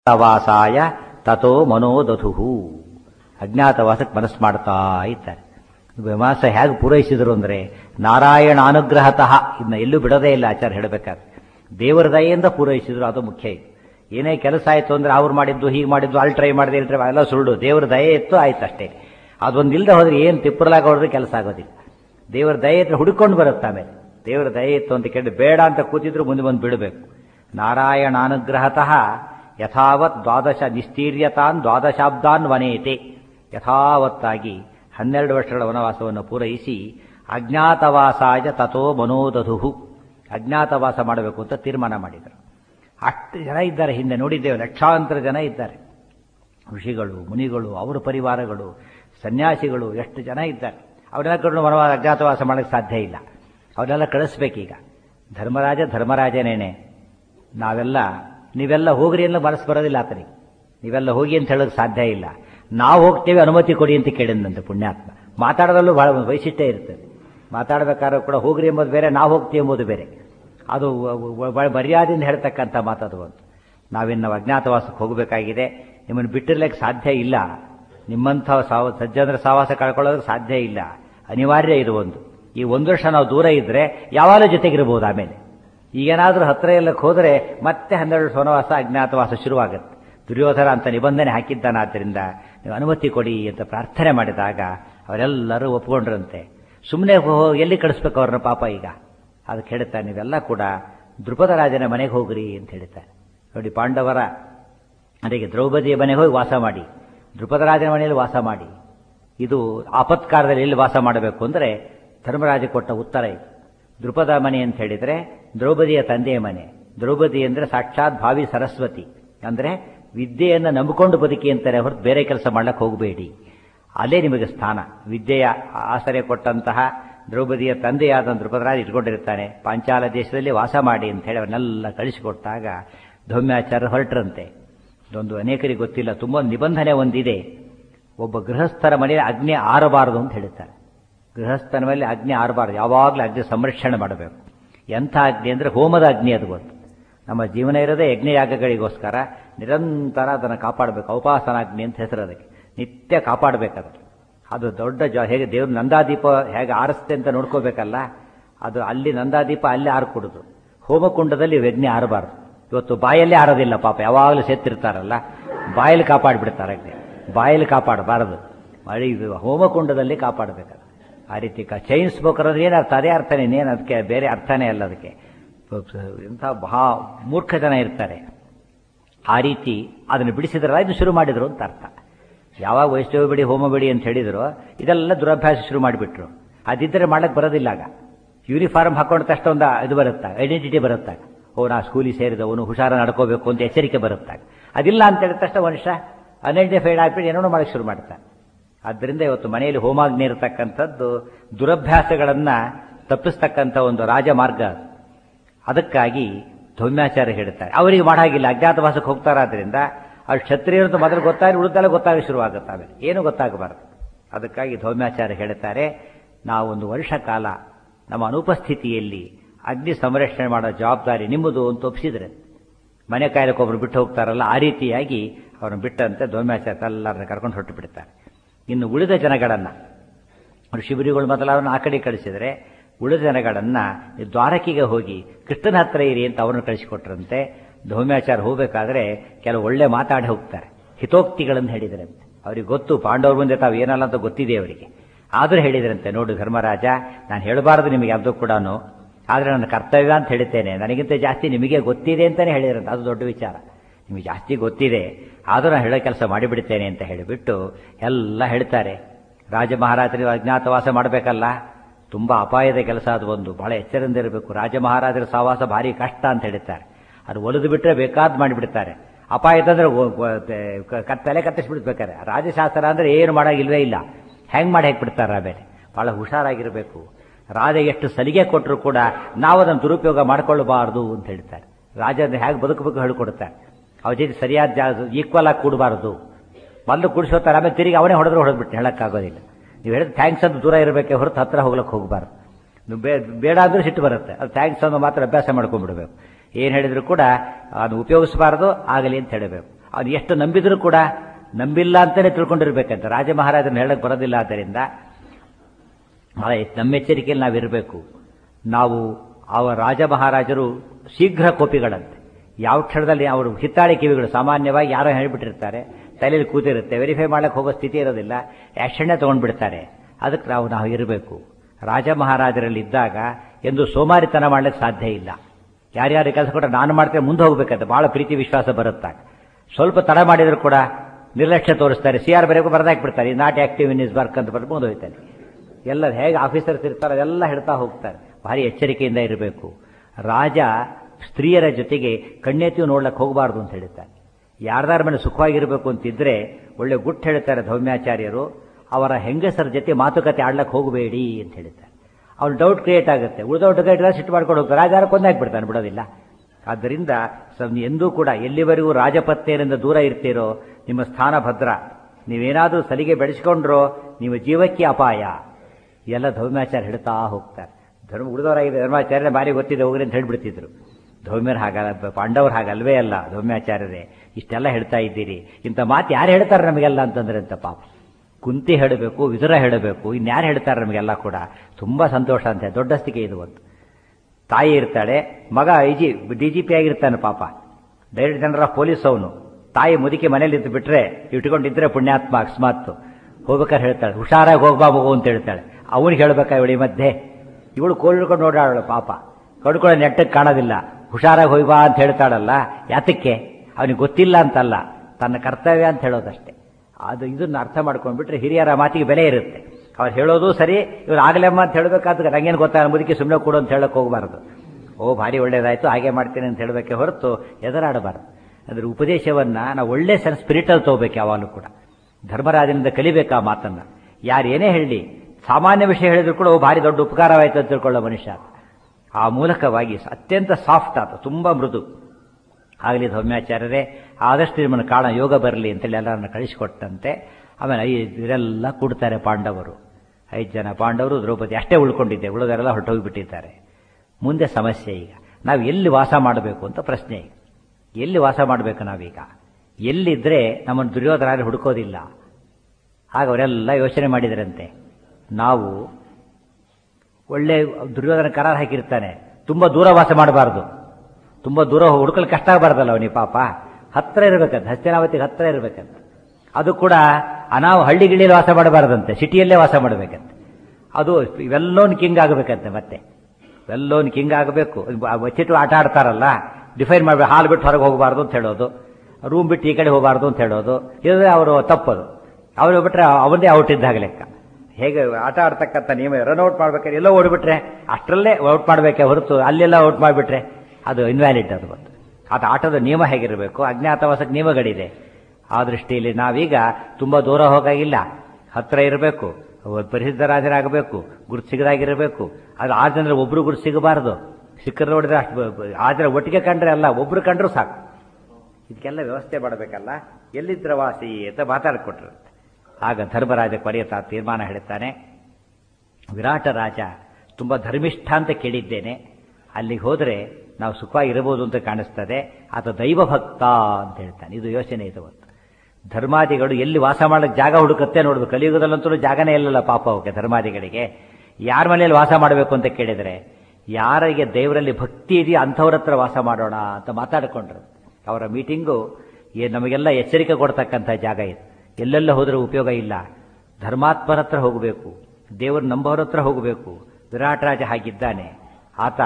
ಅಜ್ಞಾತವಾಸಾಯ ತಥೋ ಮನೋದಧು ಅಜ್ಞಾತವಾಸಕ್ಕೆ ಮನಸ್ಸು ಮಾಡ್ತಾ ಇದ್ದಾರೆ ವಿಮಾಸ ಹೇಗೆ ಪೂರೈಸಿದ್ರು ಅಂದ್ರೆ ನಾರಾಯಣ ಅನುಗ್ರಹತಃ ಇದನ್ನ ಎಲ್ಲೂ ಬಿಡೋದೇ ಇಲ್ಲ ಆಚಾರ್ಯ ಹೇಳಬೇಕಾದ್ರೆ ದೇವರ ದಯೆಯಿಂದ ಪೂರೈಸಿದ್ರು ಅದು ಮುಖ್ಯ ಇದು ಏನೇ ಕೆಲಸ ಆಯ್ತು ಅಂದ್ರೆ ಅವ್ರು ಮಾಡಿದ್ದು ಹೀಗೆ ಮಾಡಿದ್ದು ಅಲ್ಲಿ ಟ್ರೈ ಮಾಡಿದೆ ಇಲ್ಲಿ ಟ್ರೈ ಎಲ್ಲ ಸುಳ್ಳು ದೇವರ ದಯೆ ಇತ್ತು ಆಯ್ತು ಅಷ್ಟೇ ಅದೊಂದಿಲ್ಲದೆ ಹೋದ್ರೆ ಏನು ತಿಪ್ಪಲಾಗ ಹೊಡೆದ್ರೆ ಕೆಲಸ ಆಗೋದಿಲ್ಲ ದೇವರ ದಯೆ ಇದ್ರೆ ಹುಡುಕೊಂಡು ಬರುತ್ತೆ ಆಮೇಲೆ ದೇವರ ದಯೆ ಇತ್ತು ಅಂತ ಕೇಳಿ ಬೇಡ ಅಂತ ಕೂತಿದ್ರು ಮುಂದೆ ಬಂದು ಬಿಡಬೇಕು ನಾರಾಯಣ ಅನುಗ್ರಹತಃ ಯಥಾವತ್ ದ್ವಾದಶ ನಿಸ್ತೀರ್ಯತಾನ್ ದ್ವಾದಶಾಬ್ದಾನ್ ವನೇತೆ ಯಥಾವತ್ತಾಗಿ ಹನ್ನೆರಡು ವರ್ಷಗಳ ವನವಾಸವನ್ನು ಪೂರೈಸಿ ಅಜ್ಞಾತವಾಸಾಯ ತಥೋ ಮನೋದಧು ಅಜ್ಞಾತವಾಸ ಮಾಡಬೇಕು ಅಂತ ತೀರ್ಮಾನ ಮಾಡಿದರು ಅಷ್ಟು ಜನ ಇದ್ದಾರೆ ಹಿಂದೆ ನೋಡಿದ್ದೇವೆ ಲಕ್ಷಾಂತರ ಜನ ಇದ್ದಾರೆ ಋಷಿಗಳು ಮುನಿಗಳು ಅವರ ಪರಿವಾರಗಳು ಸನ್ಯಾಸಿಗಳು ಎಷ್ಟು ಜನ ಇದ್ದಾರೆ ಅವರೆಲ್ಲ ಕಡೆ ವನವಾಸ ಅಜ್ಞಾತವಾಸ ಮಾಡೋಕ್ಕೆ ಸಾಧ್ಯ ಇಲ್ಲ ಅವರೆಲ್ಲ ಕಳಿಸ್ಬೇಕೀಗ ಧರ್ಮರಾಜ ಧರ್ಮರಾಜನೇನೆ ನಾವೆಲ್ಲ ನೀವೆಲ್ಲ ಹೋಗ್ರಿ ಎಲ್ಲ ಮನಸ್ಸು ಬರೋದಿಲ್ಲ ಆತನಿಗೆ ನೀವೆಲ್ಲ ಹೋಗಿ ಅಂತ ಹೇಳೋಕೆ ಸಾಧ್ಯ ಇಲ್ಲ ನಾವು ಹೋಗ್ತೇವೆ ಅನುಮತಿ ಕೊಡಿ ಅಂತ ಕೇಳಿದಂತೆ ಪುಣ್ಯಾತ್ಮ ಮಾತಾಡೋದಲ್ಲೂ ಬಹಳ ವೈಶಿಷ್ಟ್ಯ ಇರ್ತದೆ ಮಾತಾಡಬೇಕಾದ್ರೂ ಕೂಡ ಹೋಗ್ರಿ ಎಂಬುದು ಬೇರೆ ನಾವು ಹೋಗ್ತೀವಿ ಎಂಬುದು ಬೇರೆ ಅದು ಮರ್ಯಾದೆಯಿಂದ ಹೇಳ್ತಕ್ಕಂಥ ಮಾತದು ಅಂತ ನಾವಿನ್ನು ಅಜ್ಞಾತವಾಸಕ್ಕೆ ಹೋಗಬೇಕಾಗಿದೆ ನಿಮ್ಮನ್ನು ಬಿಟ್ಟಿರ್ಲಿಕ್ಕೆ ಸಾಧ್ಯ ಇಲ್ಲ ನಿಮ್ಮಂಥ ಸಾವ ಸಜ್ಜನರ ಸಾವಾಸ ಕಳ್ಕೊಳ್ಳೋದಕ್ಕೆ ಸಾಧ್ಯ ಇಲ್ಲ ಅನಿವಾರ್ಯ ಇದು ಒಂದು ಈ ಒಂದು ವರ್ಷ ನಾವು ದೂರ ಇದ್ರೆ ಯಾವಾಗಲೂ ಜೊತೆಗಿರ್ಬೋದು ಆಮೇಲೆ ಈಗೇನಾದರೂ ಹತ್ತಿರ ಎಲ್ಲಕ್ಕೆ ಹೋದರೆ ಮತ್ತೆ ಹನ್ನೆರಡು ವನವಾಸ ಅಜ್ಞಾತವಾಸ ಶುರುವಾಗುತ್ತೆ ದುರ್ಯೋಧನ ಅಂತ ನಿಬಂಧನೆ ಹಾಕಿದ್ದಾನಾದ್ದರಿಂದ ನೀವು ಅನುಮತಿ ಕೊಡಿ ಅಂತ ಪ್ರಾರ್ಥನೆ ಮಾಡಿದಾಗ ಅವರೆಲ್ಲರೂ ಒಪ್ಕೊಂಡ್ರಂತೆ ಸುಮ್ಮನೆ ಎಲ್ಲಿ ಕಳಿಸ್ಬೇಕು ಅವ್ರನ್ನ ಪಾಪ ಈಗ ಅದಕ್ಕೆ ಹೇಳ್ತಾರೆ ನೀವೆಲ್ಲ ಕೂಡ ದೃಪದ ರಾಜನ ಮನೆಗೆ ಹೋಗ್ರಿ ಅಂತ ಹೇಳ್ತಾರೆ ನೋಡಿ ಪಾಂಡವರ ಅದಕ್ಕೆ ದ್ರೌಪದಿಯ ಮನೆಗೆ ಹೋಗಿ ವಾಸ ಮಾಡಿ ದೃಪದ ರಾಜನ ಮನೆಯಲ್ಲಿ ವಾಸ ಮಾಡಿ ಇದು ಆಪತ್ಕಾರದಲ್ಲಿ ಎಲ್ಲಿ ವಾಸ ಮಾಡಬೇಕು ಅಂದರೆ ಧರ್ಮರಾಜ ಕೊಟ್ಟ ಉತ್ತರ ಇದು ದೃಪದ ಮನೆ ಅಂತ ಹೇಳಿದರೆ ದ್ರೌಪದಿಯ ತಂದೆಯ ಮನೆ ದ್ರೌಪದಿ ಅಂದರೆ ಸಾಕ್ಷಾತ್ ಭಾವಿ ಸರಸ್ವತಿ ಅಂದರೆ ವಿದ್ಯೆಯನ್ನು ನಂಬಿಕೊಂಡು ಬದುಕಿ ಅಂತಾರೆ ಹೊರತು ಬೇರೆ ಕೆಲಸ ಮಾಡ್ಲಿಕ್ಕೆ ಹೋಗಬೇಡಿ ಅಲ್ಲೇ ನಿಮಗೆ ಸ್ಥಾನ ವಿದ್ಯೆಯ ಆಶ್ರಯ ಕೊಟ್ಟಂತಹ ದ್ರೌಪದಿಯ ತಂದೆಯಾದ ದೃಪದರಾಜ ಇಟ್ಕೊಂಡಿರ್ತಾನೆ ಪಾಂಚಾಲ ದೇಶದಲ್ಲಿ ವಾಸ ಮಾಡಿ ಅಂತ ಹೇಳಿ ಅವನ್ನೆಲ್ಲ ಕಳಿಸಿಕೊಟ್ಟಾಗ ಧೌಮ್ಯಾಚಾರ್ಯ ಹೊರಟ್ರಂತೆ ಇದೊಂದು ಅನೇಕರಿಗೆ ಗೊತ್ತಿಲ್ಲ ತುಂಬ ನಿಬಂಧನೆ ಒಂದಿದೆ ಒಬ್ಬ ಗೃಹಸ್ಥರ ಮನೆಯಲ್ಲಿ ಅಗ್ನಿ ಆರಬಾರದು ಅಂತ ಹೇಳ್ತಾರೆ ಗೃಹಸ್ಥನ ಮೇಲೆ ಅಗ್ನಿ ಆರಬಾರದು ಯಾವಾಗಲೂ ಅಗ್ನಿ ಸಂರಕ್ಷಣೆ ಮಾಡಬೇಕು ಎಂಥ ಅಗ್ನಿ ಅಂದರೆ ಹೋಮದ ಅಗ್ನಿ ಅದು ಗೊತ್ತು ನಮ್ಮ ಜೀವನ ಇರೋದೇ ಯಜ್ಞಯಾಗಗಳಿಗೋಸ್ಕರ ನಿರಂತರ ಅದನ್ನು ಕಾಪಾಡಬೇಕು ಔಪಾಸನಾಗ್ನಿ ಅಂತ ಹೆಸರು ಅದಕ್ಕೆ ನಿತ್ಯ ಕಾಪಾಡಬೇಕದು ಅದು ದೊಡ್ಡ ಜ ಹೇಗೆ ದೇವ್ರ ನಂದಾದೀಪ ಹೇಗೆ ಆರಿಸ್ತೆ ಅಂತ ನೋಡ್ಕೋಬೇಕಲ್ಲ ಅದು ಅಲ್ಲಿ ನಂದಾದೀಪ ಅಲ್ಲಿ ಆರ್ಕೊಡುದು ಹೋಮಕುಂಡದಲ್ಲಿ ಯಜ್ಞ ಆರಬಾರ್ದು ಇವತ್ತು ಬಾಯಲ್ಲೇ ಆರೋದಿಲ್ಲ ಪಾಪ ಯಾವಾಗಲೂ ಸೆತ್ತಿರ್ತಾರಲ್ಲ ಬಾಯಲ್ಲಿ ಕಾಪಾಡಿಬಿಡ್ತಾರೆ ಅಗ್ನಿ ಬಾಯಲ್ಲಿ ಕಾಪಾಡಬಾರದು ಮಳೆ ಇದು ಹೋಮಕುಂಡದಲ್ಲಿ ಕಾಪಾಡಬೇಕಲ್ಲ ಆ ರೀತಿ ಚೈನ್ ಸ್ಮೋಕರ್ ಅಂದ್ರೆ ಏನು ಅರ್ಥ ಅದೇ ಅರ್ಥನೇ ಇನ್ನೇನು ಅದಕ್ಕೆ ಬೇರೆ ಅರ್ಥನೇ ಅಲ್ಲ ಅದಕ್ಕೆ ಇಂಥ ಬಹಾ ಮೂರ್ಖ ಜನ ಇರ್ತಾರೆ ಆ ರೀತಿ ಅದನ್ನು ಬಿಡಿಸಿದ್ರಲ್ಲ ಇದು ಶುರು ಮಾಡಿದ್ರು ಅಂತ ಅರ್ಥ ಯಾವಾಗ ವೈಷ್ಣವ ಬಿಡಿ ಹೋಮ ಬಿಡಿ ಅಂತ ಹೇಳಿದ್ರು ಇದೆಲ್ಲ ದುರಭ್ಯಾಸ ಶುರು ಮಾಡಿಬಿಟ್ರು ಅದಿದ್ದರೆ ಮಾಡಕ್ಕೆ ಬರೋದಿಲ್ಲ ಆಗ ಯೂನಿಫಾರ್ಮ್ ಹಾಕೊಂಡ ತಕ್ಷಣ ಒಂದು ಇದು ಬರುತ್ತಾ ಐಡೆಂಟಿಟಿ ಬರುತ್ತಾಗ ಓ ನಾ ಸ್ಕೂಲಿಗೆ ಸೇರಿದವನು ಹುಷಾರ ನಡ್ಕೋಬೇಕು ಅಂತ ಎಚ್ಚರಿಕೆ ಬರುತ್ತಾಗ ಅದಿಲ್ಲ ಅಂತ ಹೇಳಿದ ತಕ್ಷಣ ಮನುಷ್ಯ ಅನ್ಐಡೆಂಟಿಫೈಡ್ ಆಗ್ಬಿಟ್ಟು ಏನೋ ಮಾಡಕ್ಕೆ ಶುರು ಮಾಡ್ತಾನೆ ಆದ್ದರಿಂದ ಇವತ್ತು ಮನೆಯಲ್ಲಿ ಹೋಮಾಗ್ನಿ ಇರತಕ್ಕಂಥದ್ದು ದುರಭ್ಯಾಸಗಳನ್ನ ತಪ್ಪಿಸ್ತಕ್ಕಂಥ ಒಂದು ರಾಜಮಾರ್ಗ ಅದಕ್ಕಾಗಿ ಧೌಮ್ಯಾಚಾರ್ಯ ಹೇಳ್ತಾರೆ ಅವರಿಗೆ ಮಾಡಾಗಿಲ್ಲ ಅಜ್ಞಾತವಾಸಕ್ಕೆ ಹೋಗ್ತಾರಾದ್ರಿಂದ ಅವ್ರು ಕ್ಷತ್ರಿಯರಂತ ಮೊದಲು ಗೊತ್ತಾಗಿ ಉಳಿದೆಲ್ಲ ಗೊತ್ತಾಗ ಶುರುವಾಗುತ್ತೆ ಆಮೇಲೆ ಏನು ಗೊತ್ತಾಗಬಾರದು ಅದಕ್ಕಾಗಿ ಧೌಮ್ಯಾಚಾರ್ಯ ಹೇಳ್ತಾರೆ ನಾವೊಂದು ವರ್ಷ ಕಾಲ ನಮ್ಮ ಅನುಪಸ್ಥಿತಿಯಲ್ಲಿ ಅಗ್ನಿ ಸಂರಕ್ಷಣೆ ಮಾಡೋ ಜವಾಬ್ದಾರಿ ನಿಮ್ಮದು ಅಂತ ಒಪ್ಪಿಸಿದ್ರೆ ಮನೆ ಕಾಯಲಕ್ಕೆ ಒಬ್ರು ಬಿಟ್ಟು ಹೋಗ್ತಾರಲ್ಲ ಆ ರೀತಿಯಾಗಿ ಅವ್ರನ್ನ ಬಿಟ್ಟಂತೆ ಧೌಮ್ಯಾಚಾರ್ಯ ಎಲ್ಲರನ್ನ ಕರ್ಕೊಂಡು ಹೊರಟು ಬಿಡ್ತಾರೆ ಇನ್ನು ಉಳಿದ ಜನಗಳನ್ನು ಋಷಿಬುರಿಗಳು ಮೊದಲಾದನ್ನು ಆ ಕಡೆ ಕಳಿಸಿದರೆ ಉಳಿದ ಜನಗಳನ್ನ ದ್ವಾರಕಿಗೆ ಹೋಗಿ ಕೃಷ್ಣನ ಹತ್ರ ಇರಿ ಅಂತ ಅವ್ರನ್ನ ಕಳಿಸಿಕೊಟ್ರಂತೆ ಧೌಮ್ಯಾಚಾರ ಹೋಗಬೇಕಾದ್ರೆ ಕೆಲವು ಒಳ್ಳೆ ಮಾತಾಡಿ ಹೋಗ್ತಾರೆ ಹಿತೋಕ್ತಿಗಳನ್ನು ಹೇಳಿದ್ರಂತೆ ಅವ್ರಿಗೆ ಗೊತ್ತು ಪಾಂಡವ್ರ ಮುಂದೆ ತಾವು ಏನಲ್ಲ ಅಂತ ಗೊತ್ತಿದೆ ಅವರಿಗೆ ಆದರೂ ಹೇಳಿದ್ರಂತೆ ನೋಡು ಧರ್ಮರಾಜ ನಾನು ಹೇಳಬಾರದು ನಿಮಗೆ ಯಾವುದೂ ಕೂಡ ಆದರೆ ನನ್ನ ಕರ್ತವ್ಯ ಅಂತ ಹೇಳ್ತೇನೆ ನನಗಿಂತ ಜಾಸ್ತಿ ನಿಮಗೆ ಗೊತ್ತಿದೆ ಅಂತಲೇ ಹೇಳಿದ್ರಂತೆ ಅದು ದೊಡ್ಡ ವಿಚಾರ ನಿಮಗೆ ಜಾಸ್ತಿ ಗೊತ್ತಿದೆ ಆದರೂ ನಾನು ಹೇಳೋ ಕೆಲಸ ಮಾಡಿಬಿಡ್ತೇನೆ ಅಂತ ಹೇಳಿಬಿಟ್ಟು ಎಲ್ಲ ಹೇಳ್ತಾರೆ ರಾಜ ಮಹಾರಾಜರು ಅಜ್ಞಾತವಾಸ ಮಾಡಬೇಕಲ್ಲ ತುಂಬ ಅಪಾಯದ ಕೆಲಸ ಅದು ಒಂದು ಬಹಳ ಎಚ್ಚರದಿಂದ ಇರಬೇಕು ರಾಜ ಮಹಾರಾಜರ ಸಹವಾಸ ಭಾರಿ ಕಷ್ಟ ಅಂತ ಹೇಳ್ತಾರೆ ಅದು ಒಲಿದು ಬಿಟ್ಟರೆ ಬೇಕಾದ್ ಮಾಡಿಬಿಡ್ತಾರೆ ಅಪಾಯದಂದ್ರೆ ತಲೆ ಕತ್ತಿಸ್ಬಿಡ್ಬೇಕಾರೆ ರಾಜಶಾಸ್ತ್ರ ಅಂದರೆ ಏನು ಮಾಡೋಂಗಿಲ್ವೇ ಇಲ್ಲ ಹೆಂಗೆ ಮಾಡಿ ಹಾಕ್ಬಿಡ್ತಾರೆ ಆಮೇಲೆ ಭಾಳ ಹುಷಾರಾಗಿರಬೇಕು ರಾಜ ಎಷ್ಟು ಸಲಿಗೆ ಕೊಟ್ಟರು ಕೂಡ ನಾವು ಅದನ್ನು ದುರುಪಯೋಗ ಮಾಡಿಕೊಳ್ಳಬಾರ್ದು ಅಂತ ಹೇಳ್ತಾರೆ ರಾಜ ಹೇಗೆ ಬದುಕಬೇಕು ಹೇಳ್ಕೊಡ್ತಾರೆ ಅವ್ರ ಜೊತೆ ಸರಿಯಾದ ಜಾ ಈಕ್ವಲ್ ಆಗಿ ಕೂಡಬಾರ್ದು ಮೊದಲು ಕುಡಿಸೋತಾರೆ ಆಮೇಲೆ ತಿರುಗಿ ಅವನೇ ಹೊಡೆದ್ರು ಹೊಡೆದ್ಬಿಟ್ಟು ಹೇಳೋಕ್ಕಾಗೋದಿಲ್ಲ ನೀವು ಹೇಳಿದ ಥ್ಯಾಂಕ್ಸ್ ಅಂತ ದೂರ ಇರಬೇಕೆ ಹೊರತು ಹತ್ರ ಹೋಗ್ಲಿಕ್ಕೆ ಹೋಗಬಾರ್ದು ಬೇಡ ಅಂದ್ರೆ ಸಿಟ್ಟು ಬರುತ್ತೆ ಅದು ಥ್ಯಾಂಕ್ಸ್ ಅನ್ನೋ ಮಾತ್ರ ಅಭ್ಯಾಸ ಮಾಡ್ಕೊಂಡ್ಬಿಡ್ಬೇಕು ಏನು ಹೇಳಿದ್ರು ಕೂಡ ಅದು ಉಪಯೋಗಿಸಬಾರ್ದು ಆಗಲಿ ಅಂತ ಹೇಳಬೇಕು ಅವನು ಎಷ್ಟು ನಂಬಿದ್ರು ಕೂಡ ನಂಬಿಲ್ಲ ಅಂತಲೇ ತಿಳ್ಕೊಂಡಿರ್ಬೇಕಂತ ರಾಜ ಮಹಾರಾಜನ ಹೇಳಕ್ ಬರೋದಿಲ್ಲ ಆದ್ದರಿಂದ ನಾಳೆ ನಮ್ಮ ಎಚ್ಚರಿಕೆಯಲ್ಲಿ ನಾವಿರಬೇಕು ನಾವು ಅವ ರಾಜ ಮಹಾರಾಜರು ಶೀಘ್ರ ಕೋಪಿಗಳಂತೆ ಯಾವ ಕ್ಷಣದಲ್ಲಿ ಅವರು ಹಿತ್ತಾಳೆ ಕಿವಿಗಳು ಸಾಮಾನ್ಯವಾಗಿ ಯಾರೋ ಹೇಳ್ಬಿಟ್ಟಿರ್ತಾರೆ ತಲೆಯಲ್ಲಿ ಕೂತಿರುತ್ತೆ ವೆರಿಫೈ ಮಾಡಕ್ಕೆ ಹೋಗೋ ಸ್ಥಿತಿ ಇರೋದಿಲ್ಲ ಆಕ್ಷನ್ನೇ ತಗೊಂಡ್ಬಿಡ್ತಾರೆ ಅದಕ್ಕೆ ನಾವು ನಾವು ಇರಬೇಕು ರಾಜ ಮಹಾರಾಜರಲ್ಲಿ ಇದ್ದಾಗ ಎಂದು ಸೋಮಾರಿತನ ಮಾಡ್ಲಿಕ್ಕೆ ಸಾಧ್ಯ ಇಲ್ಲ ಯಾರ್ಯಾರು ಕೆಲಸ ಕೊಟ್ಟರೆ ನಾನು ಮಾಡ್ತೇನೆ ಮುಂದೆ ಹೋಗ್ಬೇಕಂತ ಬಹಳ ಪ್ರೀತಿ ವಿಶ್ವಾಸ ಬರುತ್ತಾಗ ಸ್ವಲ್ಪ ತಡ ಮಾಡಿದ್ರು ಕೂಡ ನಿರ್ಲಕ್ಷ್ಯ ತೋರಿಸ್ತಾರೆ ಸಿ ಆರ್ ಬರೆಗೂ ಬರೆದಾಕ್ಬಿಡ್ತಾರೆ not active in is work ಅಂತ ಬರ್ದು ಮುಂದೆ ಹೋಗ್ತಾನೆ ಎಲ್ಲ ಹೇಗೆ ಆಫೀಸರ್ಸ್ ಇರ್ತಾರೆ ಅದೆಲ್ಲ ಹೇಳ್ತಾ ಹೋಗ್ತಾರೆ ಭಾರಿ ಎಚ್ಚರಿಕೆಯಿಂದ ಇರಬೇಕು ರಾಜ ಸ್ತ್ರೀಯರ ಜೊತೆಗೆ ಕಣ್ಣೆತ್ತಿಯೂ ನೋಡ್ಲಕ್ಕೆ ಹೋಗಬಾರ್ದು ಅಂತ ಹೇಳ್ತಾರೆ ಯಾರ್ದಾರ ಮೇಲೆ ಸುಖವಾಗಿರಬೇಕು ಅಂತಿದ್ರೆ ಒಳ್ಳೆ ಗುಟ್ಟು ಹೇಳ್ತಾರೆ ಧೌಮ್ಯಾಚಾರ್ಯರು ಅವರ ಹೆಂಗಸರ ಜೊತೆ ಮಾತುಕತೆ ಆಡ್ಲಕ್ಕೆ ಹೋಗಬೇಡಿ ಅಂತ ಹೇಳ್ತಾರೆ ಅವ್ನು ಡೌಟ್ ಕ್ರಿಯೇಟ್ ಆಗುತ್ತೆ ಉಳಿದೌಟ್ ಗೈಡ್ ಸಿಟ್ಟು ಮಾಡ್ಕೊಂಡು ಹೋಗ್ತಾರೆ ರಾಜಾರ ಕೊಂದಾಕ್ಬಿಡ್ತಾನೆ ಬಿಡೋದಿಲ್ಲ ಆದ್ದರಿಂದ ಎಂದೂ ಕೂಡ ಎಲ್ಲಿವರೆಗೂ ರಾಜಪತ್ನಿಯರಿಂದ ದೂರ ಇರ್ತೀರೋ ನಿಮ್ಮ ಸ್ಥಾನ ಭದ್ರ ನೀವೇನಾದರೂ ಸಲಿಗೆ ಬೆಳೆಸ್ಕೊಂಡ್ರೋ ನಿಮ್ಮ ಜೀವಕ್ಕೆ ಅಪಾಯ ಎಲ್ಲ ಧೌಮ್ಯಾಚಾರ್ಯ ಹೇಳ್ತಾ ಹೋಗ್ತಾರೆ ಧರ್ಮ ಉಳಿದವರಾಗಿದೆ ಧರ್ಮಾಚಾರ್ಯ ಬಾರಿ ಗೊತ್ತಿದೆ ಹೋಗ್ರಿ ಅಂತ ಹೇಳ್ಬಿಡ್ತಿದ್ರು ಧೌಮ್ಯರು ಹಾಗಲ್ಲ ಪಾಂಡವರು ಹಾಗಲ್ವೇ ಅಲ್ಲ ಧೌಮ್ಯಾಚಾರ್ಯರೇ ಇಷ್ಟೆಲ್ಲ ಹೇಳ್ತಾ ಇದ್ದೀರಿ ಇಂಥ ಮಾತು ಯಾರು ಹೇಳ್ತಾರೆ ನಮಗೆಲ್ಲ ಅಂತಂದ್ರೆ ಅಂತ ಪಾಪ ಕುಂತಿ ಹೇಳಬೇಕು ವಿದುರ ಹೇಳಬೇಕು ಇನ್ಯಾರು ಹೇಳ್ತಾರೆ ನಮಗೆಲ್ಲ ಕೂಡ ತುಂಬಾ ಸಂತೋಷ ಅಂತ ದೊಡ್ಡಸ್ತಿಗೆ ಇದು ಒಂದು ತಾಯಿ ಇರ್ತಾಳೆ ಮಗ I G D G P ಆಗಿರ್ತಾನೆ ಪಾಪ ಡೈರೆಕ್ಟ್ ಜನರಲ್ ಆಫ್ ಪೊಲೀಸ್ ಅವನು ತಾಯಿ ಮುದುಕಿ ಮನೇಲಿ ಇದ್ದು ಬಿಟ್ರೆ ಇಟ್ಕೊಂಡಿದ್ರೆ ಪುಣ್ಯಾತ್ಮ ಅಕಸ್ಮಾತ್ ಹೋಗ್ಬೇಕಾದ್ರೆ ಹೇಳ್ತಾಳೆ ಹುಷಾರಾಗಿ ಹೋಗ್ಬಾ ಮಗು ಅಂತ ಹೇಳ್ತಾಳೆ ಅವನಿಗೆ ಹೇಳ್ಬೇಕಾ ಇವಳಿ ಮಧ್ಯೆ ಇವಳು ಕೋಲ್ ಹಿಡ್ಕೊಂಡು ಓಡಾಡಳು ಪಾಪ ಕಡ್ಕೊಳ್ಳೋ ನೆಟ್ಟಕ್ಕೆ ಕಾಣೋದಿಲ್ಲ ಹುಷಾರಾಗಿ ಹೋಗ್ಬಾ ಅಂತ ಹೇಳ್ತಾಳಲ್ಲ ಯಾತಕ್ಕೆ ಅವನಿಗೆ ಗೊತ್ತಿಲ್ಲ ಅಂತಲ್ಲ ತನ್ನ ಕರ್ತವ್ಯ ಅಂತ ಹೇಳೋದಷ್ಟೇ ಅದು ಇದನ್ನ ಅರ್ಥ ಮಾಡ್ಕೊಂಡ್ಬಿಟ್ರೆ ಹಿರಿಯರ ಮಾತಿಗೆ ಬೆಲೆ ಇರುತ್ತೆ ಅವ್ರು ಹೇಳೋದು ಸರಿ ಇವ್ರು ಆಗಲಮ್ಮ ಅಂತ ಹೇಳಬೇಕಾದ್ರೆ ನಂಗೇನು ಗೊತ್ತಾಗ ಮುದುಕಿ ಸುಮ್ಮನೆ ಕೊಡು ಅಂತ ಹೇಳಕ್ ಹೋಗಬಾರ್ದು ಓ ಭಾರಿ ಒಳ್ಳೇದಾಯ್ತು ಹಾಗೆ ಮಾಡ್ತೀನಿ ಅಂತ ಹೇಳಬೇಕೆ ಹೊರತು ಎದರಾಡಬಾರ್ದು ಅಂದ್ರೆ ಉಪದೇಶವನ್ನ ನಾವು ಒಳ್ಳೆ ಸೆನ್ಸ್ ಸ್ಪಿರಿಟಲ್ಲಿ ತಗೋಬೇಕು ಯಾವಾಗಲೂ ಕೂಡ ಧರ್ಮರಾಜನಿಂದ ಕಲಿಬೇಕು ಆ ಮಾತನ್ನ ಯಾರು ಏನೇ ಹೇಳಿ ಸಾಮಾನ್ಯ ವಿಷಯ ಹೇಳಿದ್ರು ಕೂಡ ಓ ಭಾರಿ ದೊಡ್ಡ ಉಪಕಾರವಾಯ್ತು ಅಂತ ತಿಳ್ಕೊಳ್ಳೋ ಮನುಷ್ಯ ಆ ಮೂಲಕವಾಗಿ ಅತ್ಯಂತ ಸಾಫ್ಟ್ ಆತ ತುಂಬಾ ಮೃದು ಆಗಲಿ ಧೌಮ್ಯಾಚಾರ್ಯರೇ ಆದಷ್ಟು ನಿಮ್ಮನ್ನು ಕಾಣ ಯೋಗ ಬರಲಿ ಅಂತೇಳಿ ಎಲ್ಲರನ್ನ ಕಳಿಸಿಕೊಟ್ಟಂತೆ ಆಮೇಲೆ ಐದು ಇವರೆಲ್ಲ ಕೂಡ್ತಾರೆ ಪಾಂಡವರು ಐದು ಜನ ಪಾಂಡವರು ದ್ರೌಪದಿ ಅಷ್ಟೇ ಉಳ್ಕೊಂಡಿದ್ದೆ ಉಳಿದವರೆಲ್ಲ ಹೊರಟೋಗಿಬಿಟ್ಟಿದ್ದಾರೆ ಮುಂದೆ ಸಮಸ್ಯೆ ಈಗ ನಾವು ಎಲ್ಲಿ ವಾಸ ಮಾಡಬೇಕು ಅಂತ ಪ್ರಶ್ನೆ ಈಗ ಎಲ್ಲಿ ವಾಸ ಮಾಡಬೇಕು ನಾವೀಗ ಎಲ್ಲಿದ್ರೆ ನಮ್ಮನ್ನು ದುರ್ಯೋಧನ ಹುಡುಕೋದಿಲ್ಲ ಆಗ ಅವರೆಲ್ಲ ಯೋಚನೆ ಮಾಡಿದರಂತೆ ನಾವು ಒಳ್ಳೆ ದುರ್ಯೋಧನ ಕರಾರ್ ಹಾಕಿರ್ತಾನೆ ತುಂಬಾ ದೂರ ವಾಸ ಮಾಡಬಾರ್ದು ತುಂಬಾ ದೂರ ಹುಡುಕಲು ಕಷ್ಟ ಆಗಬಾರ್ದಲ್ಲ ಅವನಿಗೆ ಪಾಪ ಹತ್ರ ಇರಬೇಕಂತ ಹಸ್ತಿನಾವತಿಗೆ ಹತ್ರ ಇರಬೇಕಂತ ಅದು ಕೂಡ ಅನಾವು ಹಳ್ಳಿ ಗಿಳಿಯಲ್ಲಿ ವಾಸ ಮಾಡಬಾರ್ದಂತೆ ಸಿಟಿಯಲ್ಲೇ ವಾಸ ಮಾಡಬೇಕಂತೆ ಅದು ಇವೆಲ್ಲೋನ್ ಕಿಂಗ್ ಆಗಬೇಕಂತೆ ಮತ್ತೆ ವೆಲ್ಲೋನ್ ಕಿಂಗ್ ಆಗಬೇಕು ಬಚ್ಚಿಟ್ಟು ಆಟ ಆಡ್ತಾರಲ್ಲ ಡಿಫೈನ್ ಮಾಡಬೇಕು ಹಾಲು ಬಿಟ್ಟು ಹೊರಗೆ ಹೋಗಬಾರ್ದು ಅಂತ ಹೇಳೋದು ರೂಮ್ ಬಿಟ್ಟು ಈ ಕಡೆ ಹೋಗಬಾರ್ದು ಅಂತ ಹೇಳೋದು ಇದು ಅವರು ತಪ್ಪದು ಅವರು ಬಿಟ್ರೆ ಅವನದೇ ಔಟ್ ಇದ್ದಾಗ ಲೆಕ್ಕ ಹೇಗೆ ಆಟ ಆಡ್ತಕ್ಕಂಥ ನಿಯಮ ರನ್ ಔಟ್ ಮಾಡ್ಬೇಕಾದ್ರೆ ಎಲ್ಲೋ ಓಡಿಬಿಟ್ರೆ ಅಷ್ಟರಲ್ಲೇ ಔಟ್ ಮಾಡಬೇಕೆ ಹೊರತು ಅಲ್ಲೆಲ್ಲ ಔಟ್ ಮಾಡಿಬಿಟ್ರೆ ಅದು ಇನ್ವ್ಯಾಲಿಡ್ ಅದು ಬಂತು ಅದು ಆಟದ ನಿಯಮ ಹೇಗಿರಬೇಕು ಅಜ್ಞಾತವಾಸಕ್ಕೆ ನಿಯಮಗಳಿದೆ ಆ ದೃಷ್ಟಿಯಲ್ಲಿ ನಾವೀಗ ತುಂಬಾ ದೂರ ಹೋಗಾಗಿಲ್ಲ ಹತ್ರ ಇರಬೇಕು ಪ್ರಸಿದ್ಧ ರಾಜರಾಗಬೇಕು ಗುರುತು ಸಿಗದಾಗಿರಬೇಕು ಅದು ಆರು ಜನರ ಒಬ್ರು ಗುರುತು ಸಿಗಬಾರದು ಸಿಕ್ಕರು ನೋಡಿದ್ರೆ ಅಷ್ಟು ಆರು ಜನ ಒಟ್ಟಿಗೆ ಕಂಡ್ರೆ ಅಲ್ಲ ಒಬ್ರು ಕಂಡ್ರು ಸಾಕು ಇದಕ್ಕೆಲ್ಲ ವ್ಯವಸ್ಥೆ ಮಾಡಬೇಕಲ್ಲ ಎಲ್ಲಿದ್ರ ವಾಸಿ ಅಂತ ಮಾತಾಡಿಕೊಟ್ರು ಆಗ ಧರ್ಮರಾಜ ಕೊನೆಯ ತಾ ತೀರ್ಮಾನ ಹೇಳ್ತಾನೆ ವಿರಾಟ ರಾಜ ತುಂಬಾ ಧರ್ಮಿಷ್ಠ ಅಂತ ಕೇಳಿದ್ದೇನೆ ಅಲ್ಲಿಗೆ ಹೋದರೆ ನಾವು ಸುಖವಾಗಿರಬಹುದು ಅಂತ ಕಾಣಿಸ್ತದೆ ಆತ ದೈವ ಭಕ್ತ ಅಂತ ಹೇಳ್ತಾನೆ ಇದು ಯೋಚನೆ ಇದು ಒಂದು ಧರ್ಮಾದಿಗಳು ಎಲ್ಲಿ ವಾಸ ಮಾಡಕ್ಕೆ ಜಾಗ ಹುಡುಕತ್ತೆ ನೋಡುದು ಕಲಿಯುಗದಲ್ಲಂತೂ ಜಾಗನೇ ಇಲ್ಲಲ್ಲ ಪಾಪ ಅವಕ್ಕೆ ಧರ್ಮಾದಿಗಳಿಗೆ ಯಾರ ಮನೆಯಲ್ಲಿ ವಾಸ ಮಾಡಬೇಕು ಅಂತ ಕೇಳಿದರೆ ಯಾರಿಗೆ ದೇವರಲ್ಲಿ ಭಕ್ತಿ ಇದೆಯೋ ಅಂಥವ್ರ ಹತ್ರ ವಾಸ ಮಾಡೋಣ ಅಂತ ಮಾತಾಡಿಕೊಂಡ್ರು ಅವರ ಮೀಟಿಂಗು ನಮಗೆಲ್ಲ ಎಚ್ಚರಿಕೆ ಕೊಡ್ತಕ್ಕಂಥ ಜಾಗ ಇದು ಎಲ್ಲೆಲ್ಲ ಹೋದರೂ ಉಪಯೋಗ ಇಲ್ಲ ಧರ್ಮಾತ್ಮರ ಹತ್ರ ಹೋಗಬೇಕು ದೇವರು ನಂಬೋರ ಹತ್ರ ಹೋಗಬೇಕು ವಿರಾಟ್ ರಾಜ ಹಾಗಿದ್ದಾನೆ ಆತ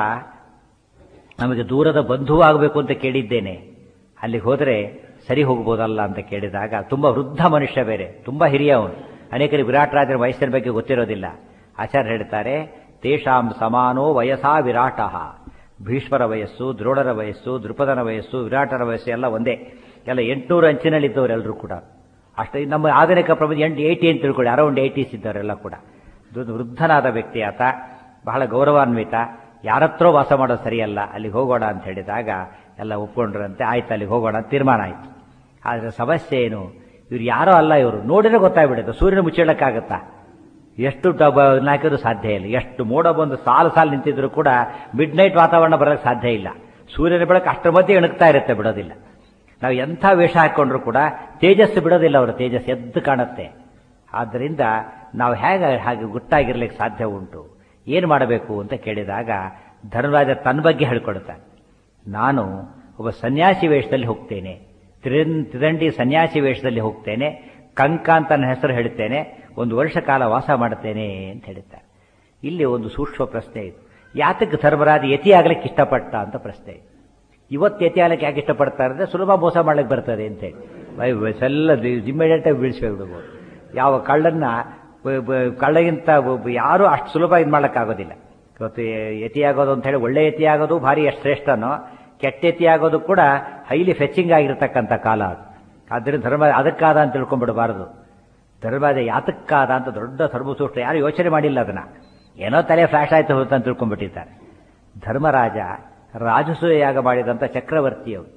ನಮಗೆ ದೂರದ ಬಂಧು ಆಗಬೇಕು ಅಂತ ಕೇಳಿದ್ದೇನೆ ಅಲ್ಲಿಗೆ ಹೋದರೆ ಸರಿ ಹೋಗ್ಬೋದಲ್ಲ ಅಂತ ಕೇಳಿದಾಗ ತುಂಬಾ ವೃದ್ಧ ಮನುಷ್ಯ ಬೇರೆ ತುಂಬಾ ಹಿರಿಯ ಅವನು ಅನೇಕರಿಗೆ ವಿರಾಟ್ ರಾಜರ ವಯಸ್ಸಿನ ಬಗ್ಗೆ ಗೊತ್ತಿರೋದಿಲ್ಲ ಆಚಾರ್ಯ ಹೇಳ್ತಾರೆ ತೇಷಾಂ ಸಮಾನೋ ವಯಸ್ಸಾ ವಿರಾಟ ಭೀಷ್ಮರ ವಯಸ್ಸು ದ್ರೋಣರ ವಯಸ್ಸು ದೃಪದನ ವಯಸ್ಸು ವಿರಾಟರ ವಯಸ್ಸು ಎಲ್ಲ ಒಂದೇ ಎಲ್ಲ ಎಂಟುನೂರು ಅಂಚಿನಲ್ಲಿದ್ದವರು ಎಲ್ಲರೂ ಕೂಡ ಅಷ್ಟೇ ನಮ್ಮ ಆಧುನಿಕ ಪ್ರಪಂಚ ಎಂಟು ಏಯ್ಟಿ ಅಂತ ತಿಳ್ಕೊಳ್ಳಿ ಅರೌಂಡ್ ಏಯ್ಟೀಸ್ ಇದ್ದವರೆಲ್ಲ ಕೂಡ ವೃದ್ಧನಾದ ವ್ಯಕ್ತಿ ಆತ ಬಹಳ ಗೌರವಾನ್ವಿತ ಯಾರತ್ರೋ ವಾಸ ಮಾಡೋದು ಸರಿಯಲ್ಲ ಅಲ್ಲಿಗೆ ಹೋಗೋಣ ಅಂತ ಹೇಳಿದಾಗ ಎಲ್ಲ ಒಪ್ಕೊಂಡ್ರಂತೆ ಆಯ್ತು ಅಲ್ಲಿಗೆ ಹೋಗೋಣ ಅಂತ ತೀರ್ಮಾನ ಆಯ್ತು ಆದರೆ ಸಮಸ್ಯೆ ಏನು ಇವ್ರು ಯಾರೋ ಅಲ್ಲ ಇವರು ನೋಡಿದ್ರೆ ಗೊತ್ತಾಗ್ಬಿಡುತ್ತೆ ಸೂರ್ಯನ ಮುಚ್ಚಿಡಕ್ಕಾಗತ್ತಾ ಎಷ್ಟು ಹಾಕಿದ್ರು ಸಾಧ್ಯ ಇಲ್ಲ ಎಷ್ಟು ಮೋಡ ಬಂದು ಸಾಲು ಸಾಲು ನಿಂತಿದ್ರು ಕೂಡ ಮಿಡ್ ನೈಟ್ ವಾತಾವರಣ ಬರೋಕ್ಕೆ ಸಾಧ್ಯ ಇಲ್ಲ ಸೂರ್ಯನ ಬೆಳಕು ಅಷ್ಟರ ಮಧ್ಯೆ ಇಣುಕ್ತಾ ಇರುತ್ತೆ ಬಿಡೋದಿಲ್ಲ ನಾವು ಎಂಥ ವೇಷ ಹಾಕೊಂಡ್ರು ಕೂಡ ತೇಜಸ್ಸು ಬಿಡೋದಿಲ್ಲ ಅವರ ತೇಜಸ್ ಎದ್ದು ಕಾಣುತ್ತೆ ಆದ್ದರಿಂದ ನಾವು ಹೇಗೆ ಹಾಗೆ ಗುಟ್ಟಾಗಿರ್ಲಿಕ್ಕೆ ಸಾಧ್ಯ ಉಂಟು ಏನು ಮಾಡಬೇಕು ಅಂತ ಕೇಳಿದಾಗ ಧರ್ಮರಾಜ ತನ್ನ ಬಗ್ಗೆ ಹೇಳ್ಕೊಡ್ತಾನೆ ನಾನು ಒಬ್ಬ ಸನ್ಯಾಸಿ ವೇಷದಲ್ಲಿ ಹೋಗ್ತೇನೆ ತ್ರಿನ್- ತ್ರಿದಂಡಿ ಸನ್ಯಾಸಿ ವೇಷದಲ್ಲಿ ಹೋಗ್ತೇನೆ ಕಂಕ ಅಂತ ನನ್ನ ಹೆಸರು ಹೇಳ್ತೇನೆ ಒಂದು ವರ್ಷ ಕಾಲ ವಾಸ ಮಾಡ್ತೇನೆ ಅಂತ ಹೇಳ್ತಾರೆ ಇಲ್ಲಿ ಒಂದು ಸೂಕ್ಷ್ಮ ಪ್ರಶ್ನೆ ಇದೆ ಯಾತಕ್ಕೆ ಧರ್ಮರಾಜ ಯತಿ ಆಗ್ಲಿಕ್ಕೆ ಇಷ್ಟಪಟ್ಟ ಅಂತ ಪ್ರಶ್ನೆ ಇದೆ ಇವತ್ತು ಯತಿ ಆಗ್ಲಿಕ್ಕೆ ಯಾಕೆ ಇಷ್ಟಪಡ್ತಾರೆ ಅಂದ್ರೆ ಸುಲಭ ಮೋಸ ಮಾಡ್ಲಿಕ್ಕೆ ಬರ್ತದೆ ಅಂತೇಳಿ ವೈ- ವೈ- ಎಲ್ಲ ಇಮ್ಮಿಡಿಯೇಟ್ ಆಗಿ ಬೀಳಿಸ್ಬಿಡ್ಬೋದು ಯಾವ ಕಳ್ಳನ್ನ ಬ- ಬ- ಕಳ್ಳಗಿಂತ ಒಬ್ಬ- ಯಾರು ಅಷ್ಟು ಸುಲಭ ಇದು ಮಾಡ್ಲಿಕ್ಕಾಗೋದಿಲ್ಲ ಇವತ್ತು ಯತಿ ಆಗೋದು ಅಂತ ಹೇಳಿ ಒಳ್ಳೆ ಯತಿ ಆಗೋದು ಭಾರಿ ಎಷ್ಟು ಶ್ರೇಷ್ಠನೋ ಕೆಟ್ಟ ಯತಿ ಆಗೋದು ಕೂಡ ಹೈಲಿ ಫೆಚಿಂಗ್ ಆಗಿರ್ತಕ್ಕಂಥ ಕಾಲ ಅದು ಆದ್ದರಿಂದ ಧರ್ಮ ಅದಕ್ಕಾದ ಅಂತ ತಿಳ್ಕೊಂಡ್ಬಿಡಬಾರದು ಧರ್ಮರಾಜ ಯಾತಕ್ಕಾದ ಅಂತ ದೊಡ್ಡ ಧರ್ಮಸೂತ್ರ ಯಾರು ಯೋಚನೆ ಮಾಡಿಲ್ಲ ಅದನ್ನ ಏನೋ ತಲೆ ಫ್ಲಾಶ್ ಆಯ್ತು ಹೋಯ್ತು ಅಂತ ತಿಳ್ಕೊಂಡ್ಬಿಟ್ಟಿದ್ದಾರೆ ಧರ್ಮರಾಜ ರಾಜಸೂಯ ಯಾಗ ಮಾಡಿದಂಥ ಚಕ್ರವರ್ತಿ ಅವರು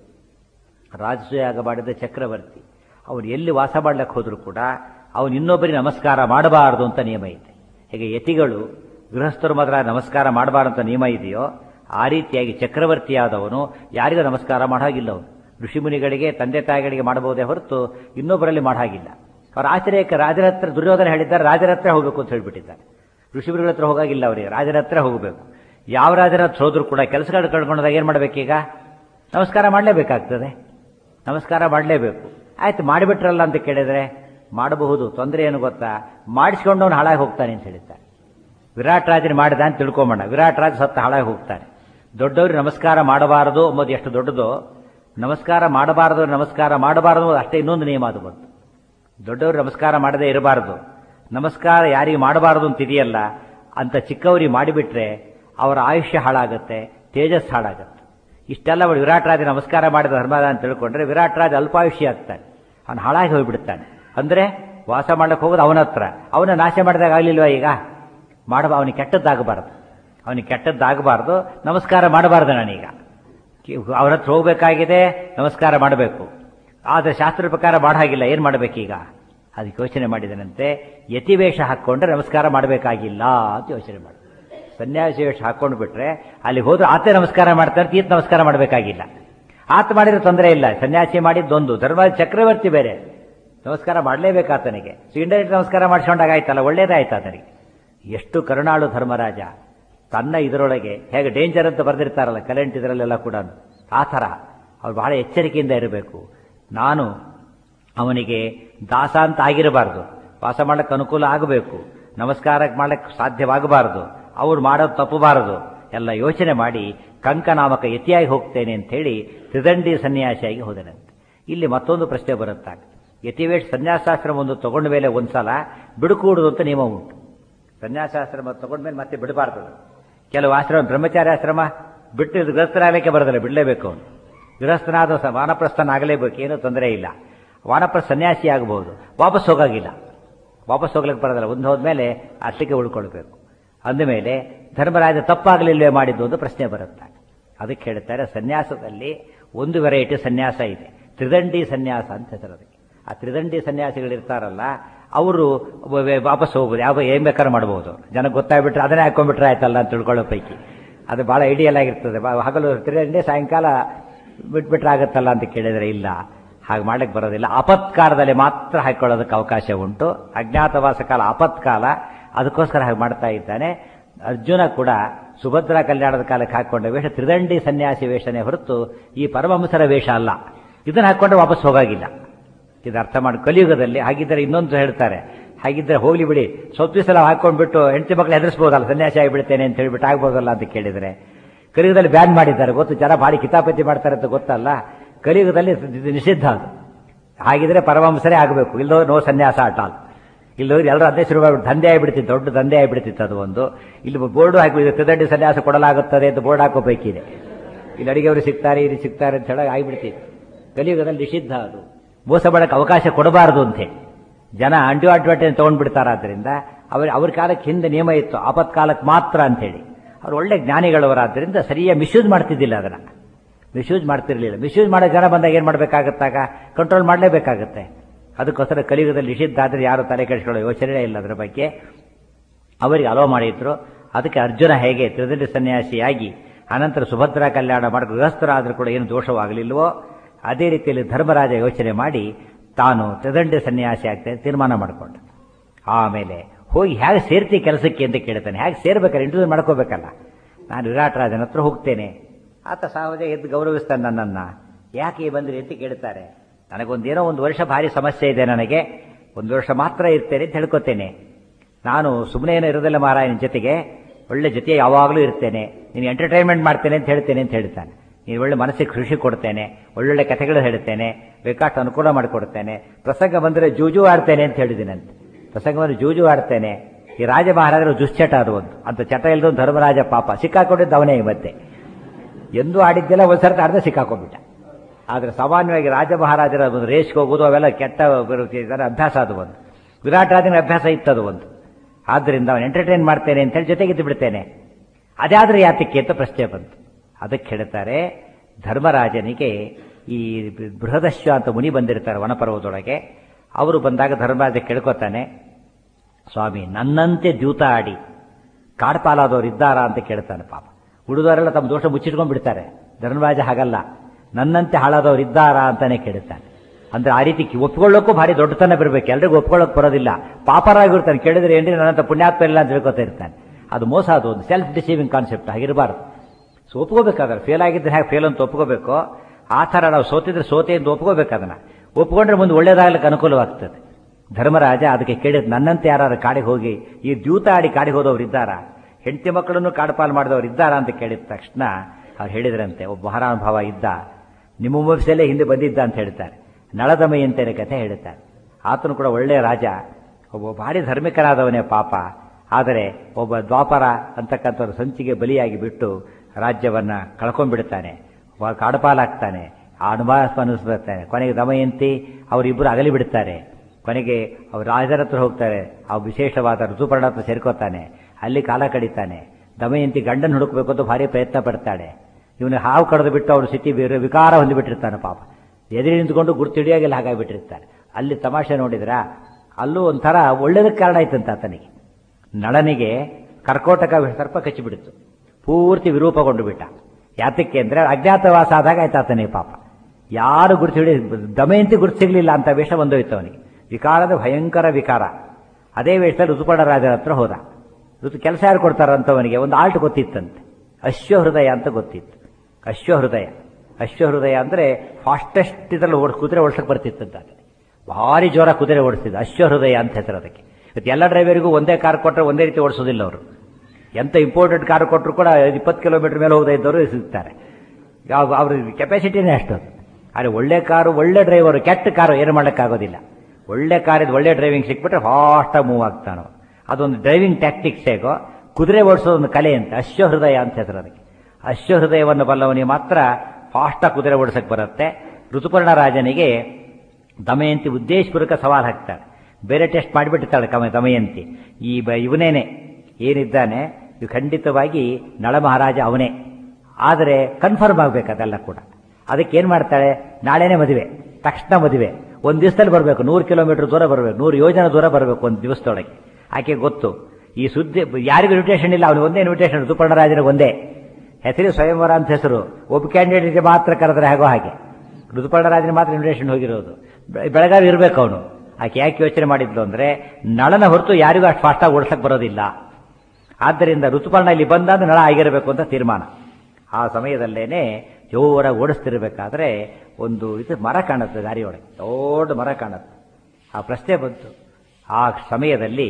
ರಾಜಸೂಯ ಯಾಗ ಮಾಡಿದ ಚಕ್ರವರ್ತಿ ಅವ್ರು ಎಲ್ಲಿ ವಾಸ ಮಾಡ್ಲಿಕ್ಕೆ ಹೋದ್ರು ಕೂಡ ಅವನು ಇನ್ನೊಬ್ಬರಿಗೆ ನಮಸ್ಕಾರ ಮಾಡಬಾರದು ಅಂತ ನಿಯಮ ಇದೆ ಹೀಗೆ ಯತಿಗಳು ಗೃಹಸ್ಥರು ಮಾತ್ರ ನಮಸ್ಕಾರ ಮಾಡಬಾರದು ಅಂತ ನಿಯಮ ಇದೆಯೋ ಆ ರೀತಿಯಾಗಿ ಚಕ್ರವರ್ತಿಯಾದವನು ಯಾರಿಗೂ ನಮಸ್ಕಾರ ಮಾಡಾಗಿಲ್ಲ ಅವನು ಋಷಿಮುನಿಗಳಿಗೆ ತಂದೆ ತಾಯಿಗಳಿಗೆ ಮಾಡಬಹುದೇ ಹೊರತು ಇನ್ನೊಬ್ಬರಲ್ಲಿ ಮಾಡಾಗಿಲ್ಲ ಅವರ ಆಶ್ಚರ್ಯಕ್ಕೆ ರಾಜರ ಹತ್ರ ದುರ್ಯೋಧನ ಹೇಳಿದ್ದಾರೆ ರಾಜರ ಹತ್ರ ಹೋಗಬೇಕು ಅಂತ ಹೇಳಿಬಿಟ್ಟಿದ್ದಾರೆ ಋಷಿಮುನಿಗಳ ಹತ್ರ ಹೋಗಾಗಿಲ್ಲ ಅವರಿಗೆ ರಾಜರ ಹತ್ರ ಹೋಗಬೇಕು ಯಾವ ರಾಜರ ಹತ್ರ ಹೋದ್ರು ಕೂಡ ಕೆಲಸಗಳು ಕಳ್ಕೊಂಡಾಗ ಏನು ಮಾಡಬೇಕೀಗ ನಮಸ್ಕಾರ ಮಾಡಲೇಬೇಕಾಗ್ತದೆ ನಮಸ್ಕಾರ ಮಾಡಲೇಬೇಕು ಆಯ್ತು ಮಾಡಿಬಿಟ್ರಲ್ಲ ಅಂತ ಕೇಳಿದ್ರೆ ಮಾಡಬಹುದು ತೊಂದರೆ ಏನು ಗೊತ್ತಾ ಮಾಡಿಸ್ಕೊಂಡವನು ಹಾಳಾಗಿ ಹೋಗ್ತಾನೆ ಅಂತ ಹೇಳ್ತಾರೆ ವಿರಾಟ್ ರಾಜನ ಮಾಡಿದ ಅಂತ ತಿಳ್ಕೊಂಬೋಣ ವಿರಾಟ್ ರಾಜ ಸತ್ತ ಹಾಳಾಗಿ ಹೋಗ್ತಾನೆ ದೊಡ್ಡವ್ರಿಗೆ ನಮಸ್ಕಾರ ಮಾಡಬಾರದು ಎಂಬುದು ಎಷ್ಟು ದೊಡ್ಡದೋ ನಮಸ್ಕಾರ ಮಾಡಬಾರದು ನಮಸ್ಕಾರ ಮಾಡಬಾರದು ಅನ್ನೋದು ಅಷ್ಟೇ ಇನ್ನೊಂದು ನಿಯಮ ಅದು ಬಂತು ದೊಡ್ಡವರು ನಮಸ್ಕಾರ ಮಾಡದೇ ಇರಬಾರದು ನಮಸ್ಕಾರ ಯಾರಿಗೆ ಮಾಡಬಾರದು ಅಂತ ಇದೆಯಲ್ಲ ಅಂತ ಚಿಕ್ಕವರಿಗೆ ಮಾಡಿಬಿಟ್ರೆ ಅವರ ಆಯುಷ್ಯ ಹಾಳಾಗುತ್ತೆ ತೇಜಸ್ ಹಾಳಾಗುತ್ತೆ ಇಷ್ಟೆಲ್ಲ ಅವಳು ವಿರಾಟ್ ರಾಜ ನಮಸ್ಕಾರ ಮಾಡಿದ ಧರ್ಮದ ಅಂತ ತಿಳ್ಕೊಂಡ್ರೆ ವಿರಾಟ್ ರಾಜ ಅಲ್ಪಾಯುಷ್ಯ ಆಗ್ತಾನೆ ಅವನು ಹಾಳಾಗಿ ಹೋಗ್ಬಿಡ್ತಾನೆ ಅಂದ್ರೆ ವಾಸ ಮಾಡ್ಲಿಕ್ಕೆ ಹೋಗೋದು ಅವನ ಹತ್ರ ಅವನ ನಾಶ ಮಾಡಿದಾಗ ಆಗ್ಲಿಲ್ವಾ ಈಗ ಮಾಡಬ ಅವನಿಗೆ ಕೆಟ್ಟದ್ದಾಗಬಾರದು ಅವನಿಗೆ ಕೆಟ್ಟದ್ದಾಗಬಾರ್ದು ನಮಸ್ಕಾರ ಮಾಡಬಾರ್ದು ನಾನೀಗ ಅವ್ರ ಹತ್ರ ಹೋಗ್ಬೇಕಾಗಿದೆ ನಮಸ್ಕಾರ ಮಾಡಬೇಕು ಆದರೆ ಶಾಸ್ತ್ರದ ಪ್ರಕಾರ ಮಾಡೋ ಹಾಗಿಲ್ಲ ಏನು ಮಾಡಬೇಕೀಗ ಅದಕ್ಕೆ ಯೋಚನೆ ಮಾಡಿದನಂತೆ ಯತಿವೇಷ ಹಾಕ್ಕೊಂಡ್ರೆ ನಮಸ್ಕಾರ ಮಾಡಬೇಕಾಗಿಲ್ಲ ಅಂತ ಯೋಚನೆ ಮಾಡಿ ಸನ್ಯಾಸಿ ವೇಷ ಹಾಕೊಂಡು ಬಿಟ್ರೆ ಅಲ್ಲಿ ಹೋದ್ರೆ ಆತ ನಮಸ್ಕಾರ ಮಾಡ್ತಾರೆ ಈತ ನಮಸ್ಕಾರ ಮಾಡಬೇಕಾಗಿಲ್ಲ ಆತ ಮಾಡಿದ್ರೆ ತೊಂದರೆ ಇಲ್ಲ ಸನ್ಯಾಸಿ ಮಾಡಿದ್ದೊಂದು ಧರ್ಮ ಚಕ್ರವರ್ತಿ ಬೇರೆ ನಮಸ್ಕಾರ ಮಾಡಲೇಬೇಕು ಆತನಿಗೆ ಸೊ ಇಂಡೈರೆಕ್ಟ್ ನಮಸ್ಕಾರ ಮಾಡಿಸ್ಕೊಂಡಾಗ ಆಯ್ತಲ್ಲ ಒಳ್ಳೇದಾಯ್ತು ಆತನಿಗೆ ಎಷ್ಟು ಕರುಣಾಳು ಧರ್ಮರಾಜ ತನ್ನ ಇದರೊಳಗೆ ಹೇಗೆ ಡೇಂಜರ್ ಅಂತ ಬರೆದಿರ್ತಾರಲ್ಲ ಕರೆಂಟ್ ಇದರಲ್ಲೆಲ್ಲ ಕೂಡ ಆ ಥರ ಅವ್ರು ಬಹಳ ಎಚ್ಚರಿಕೆಯಿಂದ ಇರಬೇಕು ನಾನು ಅವನಿಗೆ ದಾಸ ಅಂತ ಆಗಿರಬಾರ್ದು ವಾಸ ಮಾಡಕ್ಕೆ ಅನುಕೂಲ ಆಗಬೇಕು ನಮಸ್ಕಾರ ಮಾಡಕ್ಕೆ ಸಾಧ್ಯವಾಗಬಾರದು ಅವ್ರು ಮಾಡೋದು ತಪ್ಪಬಾರದು ಎಲ್ಲ ಯೋಚನೆ ಮಾಡಿ ಕಂಕನಾಮಕ ಯತಿಯಾಗಿ ಹೋಗ್ತೇನೆ ಅಂತ ಹೇಳಿ ತ್ರಿದಂಡಿ ಸನ್ಯಾಸಿಯಾಗಿ ಹೋದನಂತೆ ಇಲ್ಲಿ ಮತ್ತೊಂದು ಪ್ರಶ್ನೆ ಬರುತ್ತಾಗ ಯತಿವೇಶ್ ಸನ್ಯಾಸಾಶ್ರಮ ಒಂದು ತಗೊಂಡ ಮೇಲೆ ಒಂದ್ಸಲ ಬಿಡುಕೂಡುದು ಅಂತ ನಿಯಮ ಉಂಟು ಸನ್ಯಾಸಾಶ್ರಮ ತಗೊಂಡ್ಮೇಲೆ ಮತ್ತೆ ಬಿಡಬಾರ್ದು ಕೆಲವು ಆಶ್ರಮ ಬ್ರಹ್ಮಚಾರ್ಯ ಆಶ್ರಮ ಬಿಟ್ಟು ಗೃಹಸ್ಥನಾಗಲಿಕ್ಕೆ ಬರೋದಿಲ್ಲ ಬಿಡಲೇಬೇಕು ಅವನು ಗೃಹಸ್ಥನಾದ ಸ- ವಾನಪ್ರಸ್ಥನಾಗಲೇಬೇಕು ಏನೂ ತೊಂದರೆ ಇಲ್ಲ ವಾನಪ್ರಸ್ಥ ಸನ್ಯಾಸಿ ಆಗಬಹುದು ವಾಪಸ್ ಹೋಗಾಗಿಲ್ಲ ವಾಪಸ್ ಹೋಗ್ಲಿಕ್ಕೆ ಬರೋದಿಲ್ಲ ಒಂದು ಹೋದ್ಮೇಲೆ ಅಷ್ಟಕ್ಕೆ ಉಳ್ಕೊಳ್ಬೇಕು ಅಂದಮೇಲೆ ಧರ್ಮರಾಜ ತಪ್ಪಾಗಲಿಲ್ಲವೇ ಮಾಡಿದ್ದು ಒಂದು ಪ್ರಶ್ನೆ ಬರುತ್ತೆ ಅದಕ್ಕೆ ಹೇಳ್ತಾರೆ ಸನ್ಯಾಸದಲ್ಲಿ ಒಂದು ವೆರೈಟಿ ಸನ್ಯಾಸ ಇದೆ ತ್ರಿದಂಡಿ ಸನ್ಯಾಸ ಅಂತ ಹೆಸರು ಅದಕ್ಕೆ ಆ ತ್ರಿದಂಡಿ ಸನ್ಯಾಸಿಗಳಿರ್ತಾರಲ್ಲ ಅವರು ವಾಪಸ್ ಹೋಗ್ಬೋದು ಯಾವ ಏನ್ ಬೇಕಾದ್ರೂ ಮಾಡಬಹುದು ಜನಕ್ಕೆ ಗೊತ್ತಾಗ್ಬಿಟ್ರೆ ಅದನ್ನೇ ಹಾಕೊಂಡ್ಬಿಟ್ರೆ ಆಯ್ತಲ್ಲ ಅಂತ ತಿಳ್ಕೊಳ್ಳೋ ಪೈಕಿ ಅದು ಬಹಳ ಐಡಿಯಲ್ ಆಗಿರ್ತದೆ ಬ- ಹಗಲು ತ್ರಿದಂಡಿ ಸಾಯಂಕಾಲ ಬಿಟ್ಬಿಟ್ರೆ ಆಗುತ್ತಲ್ಲ ಅಂತ ಕೇಳಿದ್ರೆ ಇಲ್ಲ ಹಾಗೆ ಮಾಡ್ಲಿಕ್ಕೆ ಬರೋದಿಲ್ಲ ಆಪತ್ಕಾಲದಲ್ಲಿ ಮಾತ್ರ ಹಾಕೊಳ್ಳೋದಕ್ಕೆ ಅವಕಾಶ ಉಂಟು ಅಜ್ಞಾತವಾಸ ಕಾಲ ಆಪತ್ಕಾಲ ಅದಕ್ಕೋಸ್ಕರ ಹಾಗೆ ಮಾಡ್ತಾ ಇದ್ದಾನೆ ಅರ್ಜುನ ಕೂಡ ಸುಭದ್ರಾ ಕಲ್ಯಾಣದ ಕಾಲಕ್ಕೆ ಹಾಕೊಂಡ ವೇಷ ತ್ರಿದಂಡಿ ಸನ್ಯಾಸಿ ವೇಷನೇ ಹೊರತು ಈ ಪರಮಹಂಸರ ವೇಷ ಅಲ್ಲ ಇದನ್ನ ಹಾಕೊಂಡ್ರೆ ವಾಪಸ್ ಹೋಗಾಗಿಲ್ಲ ಇದು ಅರ್ಥ ಮಾಡಿ ಕಲಿಯುಗದಲ್ಲಿ ಹಾಗಿದ್ದರೆ ಇನ್ನೊಂದು ಹೇಳ್ತಾರೆ ಹಾಗಿದ್ರೆ ಹೋಗ್ಲಿ ಬಿಡಿ ಸ್ವಲ್ಪ ಸಲ ಹಾಕೊಂಡ್ಬಿಟ್ಟು ಹೆಂಡತಿ ಮಕ್ಕಳು ಹೆದರ್ಸ್ಬೋದಲ್ಲ ಸನ್ಯಾಸಿ ಆಗಿಬಿಡ್ತೇನೆ ಅಂತ ಹೇಳ್ಬಿಟ್ಟು ಆಗ್ಬೋದಲ್ಲ ಅಂತ ಕೇಳಿದರೆ ಕಲಿಯುಗದಲ್ಲಿ ಬ್ಯಾನ್ ಮಾಡಿದ್ದಾರೆ ಗೊತ್ತು ಜನ ಭಾರಿ ಕಿತಾಪತಿ ಮಾಡ್ತಾರೆ ಅಂತ ಗೊತ್ತಲ್ಲ ಕಲಿಯುಗದಲ್ಲಿ ಇದು ನಿಷಿದ್ಧ ಅದು ಹಾಗಿದ್ರೆ ಪರಮಹಂಸರೇ ಆಗಬೇಕು ಇಲ್ಲದೋ ನೋ ಸನ್ಯಾಸ ಅಟಾಲ್ ಇಲ್ಲೋದ್ರೆ ಎಲ್ಲರೂ ಅದೇ ಶುರು ಮಾಡ್ಬಿಟ್ಟು ದಂಧೆ ಆಗಿಬಿಡ್ತಿತ್ತು ದೊಡ್ಡ ದಂಧೆ ಆಗಿಬಿಡ್ತಿತ್ತು ಅದು ಒಂದು ಇಲ್ಲಿ ಬೋರ್ಡು ಹಾಕಿ ತ್ರಿದಂಡಿ ಸನ್ಯಾಸ ಕೊಡಲಾಗುತ್ತದೆ ಅಂತ ಬೋರ್ಡ್ ಹಾಕೋಬೇಕಿದೆ ಇಲ್ಲಿ ಅಡಿಗೆಯವರು ಸಿಗ್ತಾರೆ ಇಲ್ಲಿ ಸಿಗ್ತಾರೆ ಅಂತ ಹೇಳೋಕೆ ಆಗಿಬಿಡ್ತಿತ್ತು ಕಲಿಯುಗದಲ್ಲಿ ನಿಷಿದ್ಧ ಅದು ಮೋಸ ಮಾಡಕ್ಕೆ ಅವಕಾಶ ಕೊಡಬಾರದು ಅಂತೇಳಿ ಜನ ಅಂಟು ಅಡ್ವರ್ಟೈಸ್ ತಗೊಂಡ್ಬಿಡ್ತಾರಾದ್ರಿಂದ ಅವ್ರ ಅವ್ರ ಕಾಲಕ್ಕೆ ಹಿಂದೆ ನಿಯಮ ಇತ್ತು ಆಪತ್ಕಾಲಕ್ಕೆ ಮಾತ್ರ ಅಂತೇಳಿ ಅವ್ರು ಒಳ್ಳೆ ಜ್ಞಾನಿಗಳವರಾದ್ರಿಂದ ಸರಿಯಾಗಿ ಮಿಸ್ಯೂಸ್ ಮಾಡ್ತಿದ್ದಿಲ್ಲ ಅದನ್ನ ಮಿಸ್ಯೂಸ್ ಮಾಡ್ತಿರ್ಲಿಲ್ಲ ಮಿಸ್ಯೂಸ್ ಮಾಡೋ ಜನ ಬಂದಾಗ ಏನ್ ಮಾಡಬೇಕಾಗತ್ತಾಗ ಕಂಟ್ರೋಲ್ ಮಾಡಲೇಬೇಕಾಗತ್ತೆ ಅದಕ್ಕೋಸ್ಕರ ಕಲಿಯುಗದಲ್ಲಿ ನಿಷಿದ್ಧ ಆದ್ರೆ ಯಾರು ತಲೆ ಕೆಡಿಸ್ಕೊಳ್ಳೋ ಯೋಚನೆ ಇಲ್ಲ ಅದರ ಬಗ್ಗೆ ಅವರಿಗೆ ಅಲೋ ಮಾಡಿದ್ರು ಅದಕ್ಕೆ ಅರ್ಜುನ ಹೇಗೆ ತ್ರಿದಂಡಿ ಸನ್ಯಾಸಿಯಾಗಿ ಅನಂತರ ಸುಭದ್ರಾ ಕಲ್ಯಾಣ ಮಾಡಿ ಗೃಹಸ್ಥರಾದ್ರೂ ಕೂಡ ಏನು ದೋಷವಾಗಲಿಲ್ವೋ ಅದೇ ರೀತಿಯಲ್ಲಿ ಧರ್ಮರಾಜ ಯೋಚನೆ ಮಾಡಿ ತಾನು ತ್ರಿದಂಡ ಸನ್ಯಾಸಿ ಆಗ್ತೇನೆ ತೀರ್ಮಾನ ಮಾಡಿಕೊಂಡ ಆಮೇಲೆ ಹೋಗಿ ಹೇಗೆ ಸೇರ್ತಿ ಕೆಲಸಕ್ಕೆ ಅಂತ ಕೇಳ್ತಾನೆ ಹೇಗೆ ಸೇರ್ಬೇಕಾರೆ ಇಂಟರ್ವ್ಯೂ ಮಾಡ್ಕೋಬೇಕಲ್ಲ ನಾನು ವಿರಾಟ್ ರಾಜನ ಹತ್ರ ಹೋಗ್ತೇನೆ ಆತ ಸಹಜ ಎದ್ದು ಗೌರವಿಸ್ತಾನೆ ನನ್ನನ್ನು ಯಾಕೆ ಬಂದ್ರಿ ಅಂತ ಕೇಳ್ತಾರೆ ನನಗೊಂದೇನೋ ಒಂದು ವರ್ಷ ಭಾರಿ ಸಮಸ್ಯೆ ಇದೆ ನನಗೆ ಒಂದು ವರ್ಷ ಮಾತ್ರ ಇರ್ತೇನೆ ಅಂತ ಹೇಳ್ಕೊತೇನೆ ನಾನು ಸುಮ್ಮನೆ ಏನೋ ಇರೋದಿಲ್ಲ ಮಾರಾಯನ ಜೊತೆಗೆ ಒಳ್ಳೆ ಜೊತೆ ಯಾವಾಗಲೂ ಇರ್ತೇನೆ ನೀನು ಎಂಟರ್ಟೈನ್ಮೆಂಟ್ ಮಾಡ್ತೇನೆ ಅಂತ ಹೇಳ್ತೇನೆ ಅಂತ ಹೇಳ್ತಾನೆ ನೀನು ಒಳ್ಳೆ ಮನಸ್ಸಿಗೆ ಖುಷಿ ಕೊಡ್ತೇನೆ ಒಳ್ಳೊಳ್ಳೆ ಕಥೆಗಳು ಹೇಳ್ತೇನೆ ಬೇಕಾಷ್ಟು ಅನುಕೂಲ ಮಾಡಿಕೊಡ್ತೇನೆ ಪ್ರಸಂಗ ಬಂದರೆ ಜೂಜು ಆಡ್ತೇನೆ ಅಂತ ಹೇಳಿದ್ದೀನಂತೆ ಪ್ರಸಂಗ ಬಂದರೆ ಜೂಜು ಆಡ್ತೇನೆ ಈ ರಾಜ ಮಹಾರಾಜರು ದುಶ್ಚಟ ಅದು ಒಂದು ಅಂತ ಚಟ ಇಲ್ಲದ ಧರ್ಮರಾಜ ಪಾಪ ಸಿಕ್ಕಾಕೊಂಡಿದ್ದು ಅವನೇ ಇವತ್ತೆ ಎಂದೂ ಆಡಿದ್ದೆಲ್ಲ ಒಂದ್ಸರ್ತಿ ಆಡದೆ ಸಿಕ್ಕಾಕೊಂಡ್ಬಿಟ್ಟ ಆದರೆ ಸಾಮಾನ್ಯವಾಗಿ ರಾಜ ಮಹಾರಾಜರ ಒಂದು ರೇಸ್ಗೆ ಹೋಗೋದು ಅವೆಲ್ಲ ಕೆಟ್ಟ ಇದರ ಅಭ್ಯಾಸ ಅದು ಒಂದು ವಿರಾಟ್ ರಾಜನ ಅಭ್ಯಾಸ ಇತ್ತದು ಒಂದು ಆದ್ದರಿಂದ ಅವನು ಎಂಟರ್ಟೈನ್ ಮಾಡ್ತೇನೆ ಅಂತೇಳಿ ಜೊತೆಗಿದ್ದು ಬಿಡ್ತೇನೆ ಅದಾದ್ರೆ ಯಾತಕ್ಕೆ ಅಂತ ಪ್ರಶ್ನೆ ಬಂತು ಅದಕ್ಕೆ ಹೇಳ್ತಾರೆ ಧರ್ಮರಾಜನಿಗೆ ಈ ಬೃಹದಶ್ವ ಅಂತ ಮುನಿ ಬಂದಿರ್ತಾರೆ ವನಪರ್ವದೊಳಗೆ ಅವರು ಬಂದಾಗ ಧರ್ಮರಾಜ ಕೇಳ್ಕೊತಾನೆ ಸ್ವಾಮಿ ನನ್ನಂತೆ ದ್ಯೂತ ಆಡಿ ಕಾಡ್ಪಾಲಾದವ್ರು ಇದ್ದಾರಾ ಅಂತ ಕೇಳ್ತಾನೆ ಪಾಪ ಉಳಿದವರೆಲ್ಲ ತಮ್ಮ ದೋಷ ಮುಚ್ಚಿಟ್ಕೊಂಡು ಬಿಡ್ತಾರೆ ಧರ್ಮರಾಜ ಹಾಗಲ್ಲ ನನ್ನಂತೆ ಹಾಳಾದವ್ರು ಇದ್ದಾರಾ ಅಂತಾನೆ ಕೇಳ್ತಾನೆ ಅಂದ್ರೆ ಆ ರೀತಿ ಒಪ್ಕೊಳ್ಳೋಕ್ಕೂ ಭಾರಿ ದೊಡ್ಡತನ ಬರಬೇಕು ಎಲ್ರಿಗೂ ಒಪ್ಕೊಳ್ಳೋಕೆ ಬರೋದಿಲ್ಲ ಪಾಪರಾಗಿರ್ತಾನೆ ಕೇಳಿದ್ರೆ ಏನ್ರಿ ನನ್ನಂತ ಪುಣ್ಯಾತ್ಮ ಇಲ್ಲ ಅಂತ ಹೇಳ್ಕೊತಾ ಇರ್ತಾನೆ ಅದು ಮೋಸ ಅದು ಒಂದು ಸೆಲ್ಫ್ ಡಿಸೀವಿಂಗ್ ಕಾನ್ಸೆಪ್ಟ್ ಹಾಗಿರಬಾರ್ದು ಸೊ ಒಪ್ಕೋಬೇಕಾದ್ರೆ ಫೇಲ್ ಆಗಿದ್ರೆ ಹೇಗೆ ಫೇಲ್ ಅಂತ ಒಪ್ಕೋಬೇಕು ಆ ಥರ ನಾವು ಸೋತಿದ್ರೆ ಸೋತೆ ಅಂತ ಒಪ್ಕೋಬೇಕು ಅದನ್ನ ಒಪ್ಕೊಂಡ್ರೆ ಮುಂದೆ ಒಳ್ಳೇದಾಗ್ಲಿಕ್ಕೆ ಅನುಕೂಲವಾಗ್ತದೆ ಧರ್ಮರಾಜ ಅದಕ್ಕೆ ಕೇಳಿದ್ ನನ್ನಂತೆ ಯಾರು ಕಾಡಿಗೆ ಹೋಗಿ ಈ ದ್ಯೂತ ಆಡಿ ಕಾಡಿಗೆ ಹೋದವ್ರು ಇದ್ದಾರಾ ಹೆಂಡತಿ ಮಕ್ಕಳನ್ನು ಕಾಡುಪಾಲು ಮಾಡಿದವ್ರು ಇದ್ದಾರಾ ಅಂತ ಕೇಳಿದ ತಕ್ಷಣ ಅವ್ರು ಹೇಳಿದ್ರಂತೆ ಒಬ್ಬ ಮಹಾನುಭಾವ ಇದ್ದ ನಿಮ್ಮ ವಂಶದಲ್ಲೇ ಹಿಂದೆ ಬಂದಿದ್ದ ಅಂತ ಹೇಳ್ತಾರೆ ನಳದಮಯಂತನ ಕಥೆ ಹೇಳ್ತಾರೆ ಆತನು ಕೂಡ ಒಳ್ಳೆಯ ರಾಜ ಒಬ್ಬ ಭಾರಿ ಧಾರ್ಮಿಕನಾದವನೇ ಪಾಪ ಆದರೆ ಒಬ್ಬ ದ್ವಾಪರ ಅಂತಕ್ಕಂಥ ಸಂಚಿಗೆ ಬಲಿಯಾಗಿ ಬಿಟ್ಟು ರಾಜ್ಯವನ್ನ ಕಳ್ಕೊಂಡ್ಬಿಡ್ತಾನೆ ಕಾಡುಪಾಲಾಗ್ತಾನೆ ಅನುಭಾಸ ಅನಿಸ್ಬಿಡ್ತಾನೆ ಕೊನೆಗೆ ದಮಯಂತಿ ಅವರಿಬ್ಬರು ಅಗಲಿ ಬಿಡ್ತಾರೆ ಕೊನೆಗೆ ಅವ್ರು ರಾಜರ ಹತ್ರ ಹೋಗ್ತಾರೆ ಆ ವಿಶೇಷವಾದ ಋತುಪರ್ಣ ಹತ್ರ ಸೇರ್ಕೋತಾನೆ ಅಲ್ಲಿ ಕಾಲ ಕಡಿತಾನೆ ದಮಯಂತಿ ಗಂಡನ ಹುಡುಕಬೇಕು ಅಂತ ಭಾರಿ ಪ್ರಯತ್ನ ಪಡ್ತಾಳೆ ಇವನು ಹಾವು ಕಳೆದು ಬಿಟ್ಟು ಅವನು ಸ್ಥಿತಿ ಬೇರೆ ವಿಕಾರ ಹೊಂದಿಬಿಟ್ಟಿರ್ತಾನೆ ಪಾಪ ಎದುರು ನಿಂತ್ಕೊಂಡು ಗುರ್ತಿಡಿಯಾಗೆಲ್ಲ ಹಾಗಾಗಿಬಿಟ್ಟಿರ್ತಾರೆ ಅಲ್ಲಿ ತಮಾಷೆ ನೋಡಿದ್ರ ಅಲ್ಲೂ ಒಂಥರ ಒಳ್ಳೇದಕ್ಕೆ ಕಾರಣ ಆಯ್ತಂತ ಆತನಿಗೆ ನಳನಿಗೆ ಕರ್ಕೋಟಕ ಸರ್ಪ ಕಚ್ಚಿಬಿಡ್ತು ಪೂರ್ತಿ ವಿರೂಪಗೊಂಡು ಬಿಟ್ಟ ಯಾತಕ್ಕೆ ಅಂದ್ರೆ ಅಜ್ಞಾತವಾಸ ಆದಾಗ ಆಯ್ತು ಆತನಿಗೆ ಪಾಪ ಯಾರು ಗುರುತು ಹಿಡಿ ದಮಯಂತಿ ಗುರುತು ಸಿಗಲಿಲ್ಲ ಅಂತ ವೇಷ ಬಂದೋಯ್ತು ಅವನಿಗೆ ವಿಕಾರದ ಭಯಂಕರ ವಿಕಾರ ಅದೇ ವೇಷದಲ್ಲಿ ಋತುಪರ್ಣ ರಾಜರ ಹತ್ರ ಹೋದ ಋತು ಕೆಲಸ ಯಾರು ಕೊಡ್ತಾರಂತವನಿಗೆ ಒಂದು ಆಲ್ಟ್ ಗೊತ್ತಿತ್ತಂತೆ ಅಶ್ವಹೃದಯ ಅಂತ ಗೊತ್ತಿತ್ತು ಅಶ್ವಹೃದಯ ಅಶ್ವಹೃದಯ ಅಂದ್ರೆ ಫಾಸ್ಟೆಸ್ಟ್ ಇದ್ರಲ್ಲಿ ಓಡಿಸ್ ಕುದುರೆ ಓಡಿಸಕ್ಕೆ ಬರ್ತಿತ್ತಂತ ಭಾರಿ ಜೋರ ಕುದುರೆ ಓಡಿಸ್ತಿದ್ದ ಅಶ್ವಹೃದಯ ಅಂತ ಹೆಸರು ಅದಕ್ಕೆ ಇವತ್ತು ಎಲ್ಲ ಡ್ರೈವರಿಗೂ ಒಂದೇ ಕಾರ್ ಕೊಟ್ಟರೆ ಒಂದೇ ರೀತಿ ಓಡಿಸೋದಿಲ್ಲ ಅವರು ಎಂತ ಇಂಪೋರ್ಟೆಡ್ ಕಾರ್ ಕೊಟ್ಟರು ಕೂಡ ಇಪ್ಪತ್ತು ಕಿಲೋಮೀಟರ್ ಮೇಲೆ ಹೋಗದೇ ಇದ್ದವರು ಸಿಗ್ತಾರೆ ಅವ್ರ ಕೆಪಾಸಿಟಿನೇ ಅಷ್ಟೊಂದು ಆದರೆ ಒಳ್ಳೆ ಕಾರು ಒಳ್ಳೆ ಡ್ರೈವರು ಕೆಟ್ಟ ಕಾರು ಏನು ಮಾಡೋಕ್ಕಾಗೋದಿಲ್ಲ ಒಳ್ಳೆ ಕಾರಿದ್ದು ಒಳ್ಳೆ ಡ್ರೈವಿಂಗ್ ಸಿಕ್ಬಿಟ್ರೆ ಫಾಸ್ಟಾಗಿ ಮೂವ್ ಆಗ್ತಾನೋ ಅದೊಂದು ಡ್ರೈವಿಂಗ್ ಟ್ಯಾಕ್ಟಿಕ್ಸ್ ಹೇಗೋ ಕುದುರೆ ಓಡಿಸೋದೊಂದು ಕಲೆ ಅಂತ ಅಶ್ವಹೃದಯ ಅಂತ ಹೆಸರು ಅದಕ್ಕೆ ಅಶ್ವಹೃದಯವನ್ನು ಬಲ್ಲವನಿಗೆ ಮಾತ್ರ ಫಾಸ್ಟಾಗಿ ಕುದುರೆ ಓಡಿಸಕ್ಕೆ ಬರುತ್ತೆ ಋತುಪರ್ಣ ರಾಜನಿಗೆ ದಮಯಂತಿ ಉದ್ದೇಶಪೂರ್ವಕ ಸವಾಲು ಹಾಕ್ತಾಳೆ ಬೇರೆ ಟೆಸ್ಟ್ ಮಾಡಿಬಿಟ್ಟಿರ್ತಾಳೆ ಕಮ ದಮಯಂತಿ ಈ ಬ ಇವನೇನೆ ಏನಿದ್ದಾನೆ ಇವು ಖಂಡಿತವಾಗಿ ನಳ ಮಹಾರಾಜ ಅವನೇ ಆದರೆ ಕನ್ಫರ್ಮ್ ಆಗಬೇಕು ಅದೆಲ್ಲ ಕೂಡ ಅದಕ್ಕೆ ಏನು ಮಾಡ್ತಾಳೆ ನಾಳೆನೇ ಮದುವೆ ತಕ್ಷಣ ಮದುವೆ ಒಂದು ದಿವಸದಲ್ಲಿ ಬರಬೇಕು ನೂರು ಕಿಲೋಮೀಟರ್ ದೂರ ಬರಬೇಕು ನೂರು ಯೋಜನೆ ದೂರ ಬರಬೇಕು ಒಂದು ದಿವಸದೊಳಗೆ ಆಕೆ ಗೊತ್ತು ಈ ಸುದ್ದಿ ಯಾರಿಗೂ ಇನ್ವಿಟೇಷನ್ ಇಲ್ಲ ಅವನಿಗೆ ಒಂದೇ ಇನ್ವಿಟೇಷನ್ ಋತುಪರ್ಣರಾಜನಿಗೆ ಒಂದೇ ಹೆಸರು ಸ್ವಯಂವರ ಅಂತ ಹೆಸರು ಒಬ್ಬ ಕ್ಯಾಂಡಿಡೇಟ್ಗೆ ಮಾತ್ರ ಕರೆದ್ರೆ ಹೇಗೋ ಹಾಗೆ ಋತುಪರ್ಣರಾಜನ ಮಾತ್ರ ಇನ್ವಿಟೇಷನ್ ಹೋಗಿರೋದು ಬೆಳಗಾವಿ ಇರಬೇಕು ಅವನು ಆಕೆ ಯಾಕೆ ಯೋಚನೆ ಮಾಡಿದ್ಲು ಅಂದ್ರೆ ನಳನ ಹೊರತು ಯಾರಿಗೂ ಅಷ್ಟು ಫಾಸ್ಟಾಗಿ ಓಡಿಸಕ್ಕೆ ಬರೋದಿಲ್ಲ ಆದ್ದರಿಂದ ಋತುಪರ್ಣ ಇಲ್ಲಿ ಬಂದಾಗ ನಳ ಆಗಿರಬೇಕು ಅಂತ ತೀರ್ಮಾನ ಆ ಸಮಯದಲ್ಲೇನೆ ಜೋರಾಗಿ ಓಡಿಸ್ತಿರ್ಬೇಕಾದ್ರೆ ಒಂದು ಇದು ಮರ ಕಾಣುತ್ತೆ ದಾರಿಯೊಳಗೆ ದೊಡ್ಡ ಮರ ಕಾಣುತ್ತೆ ಆ ಪ್ರಶ್ನೆ ಬಂತು ಆ ಸಮಯದಲ್ಲಿ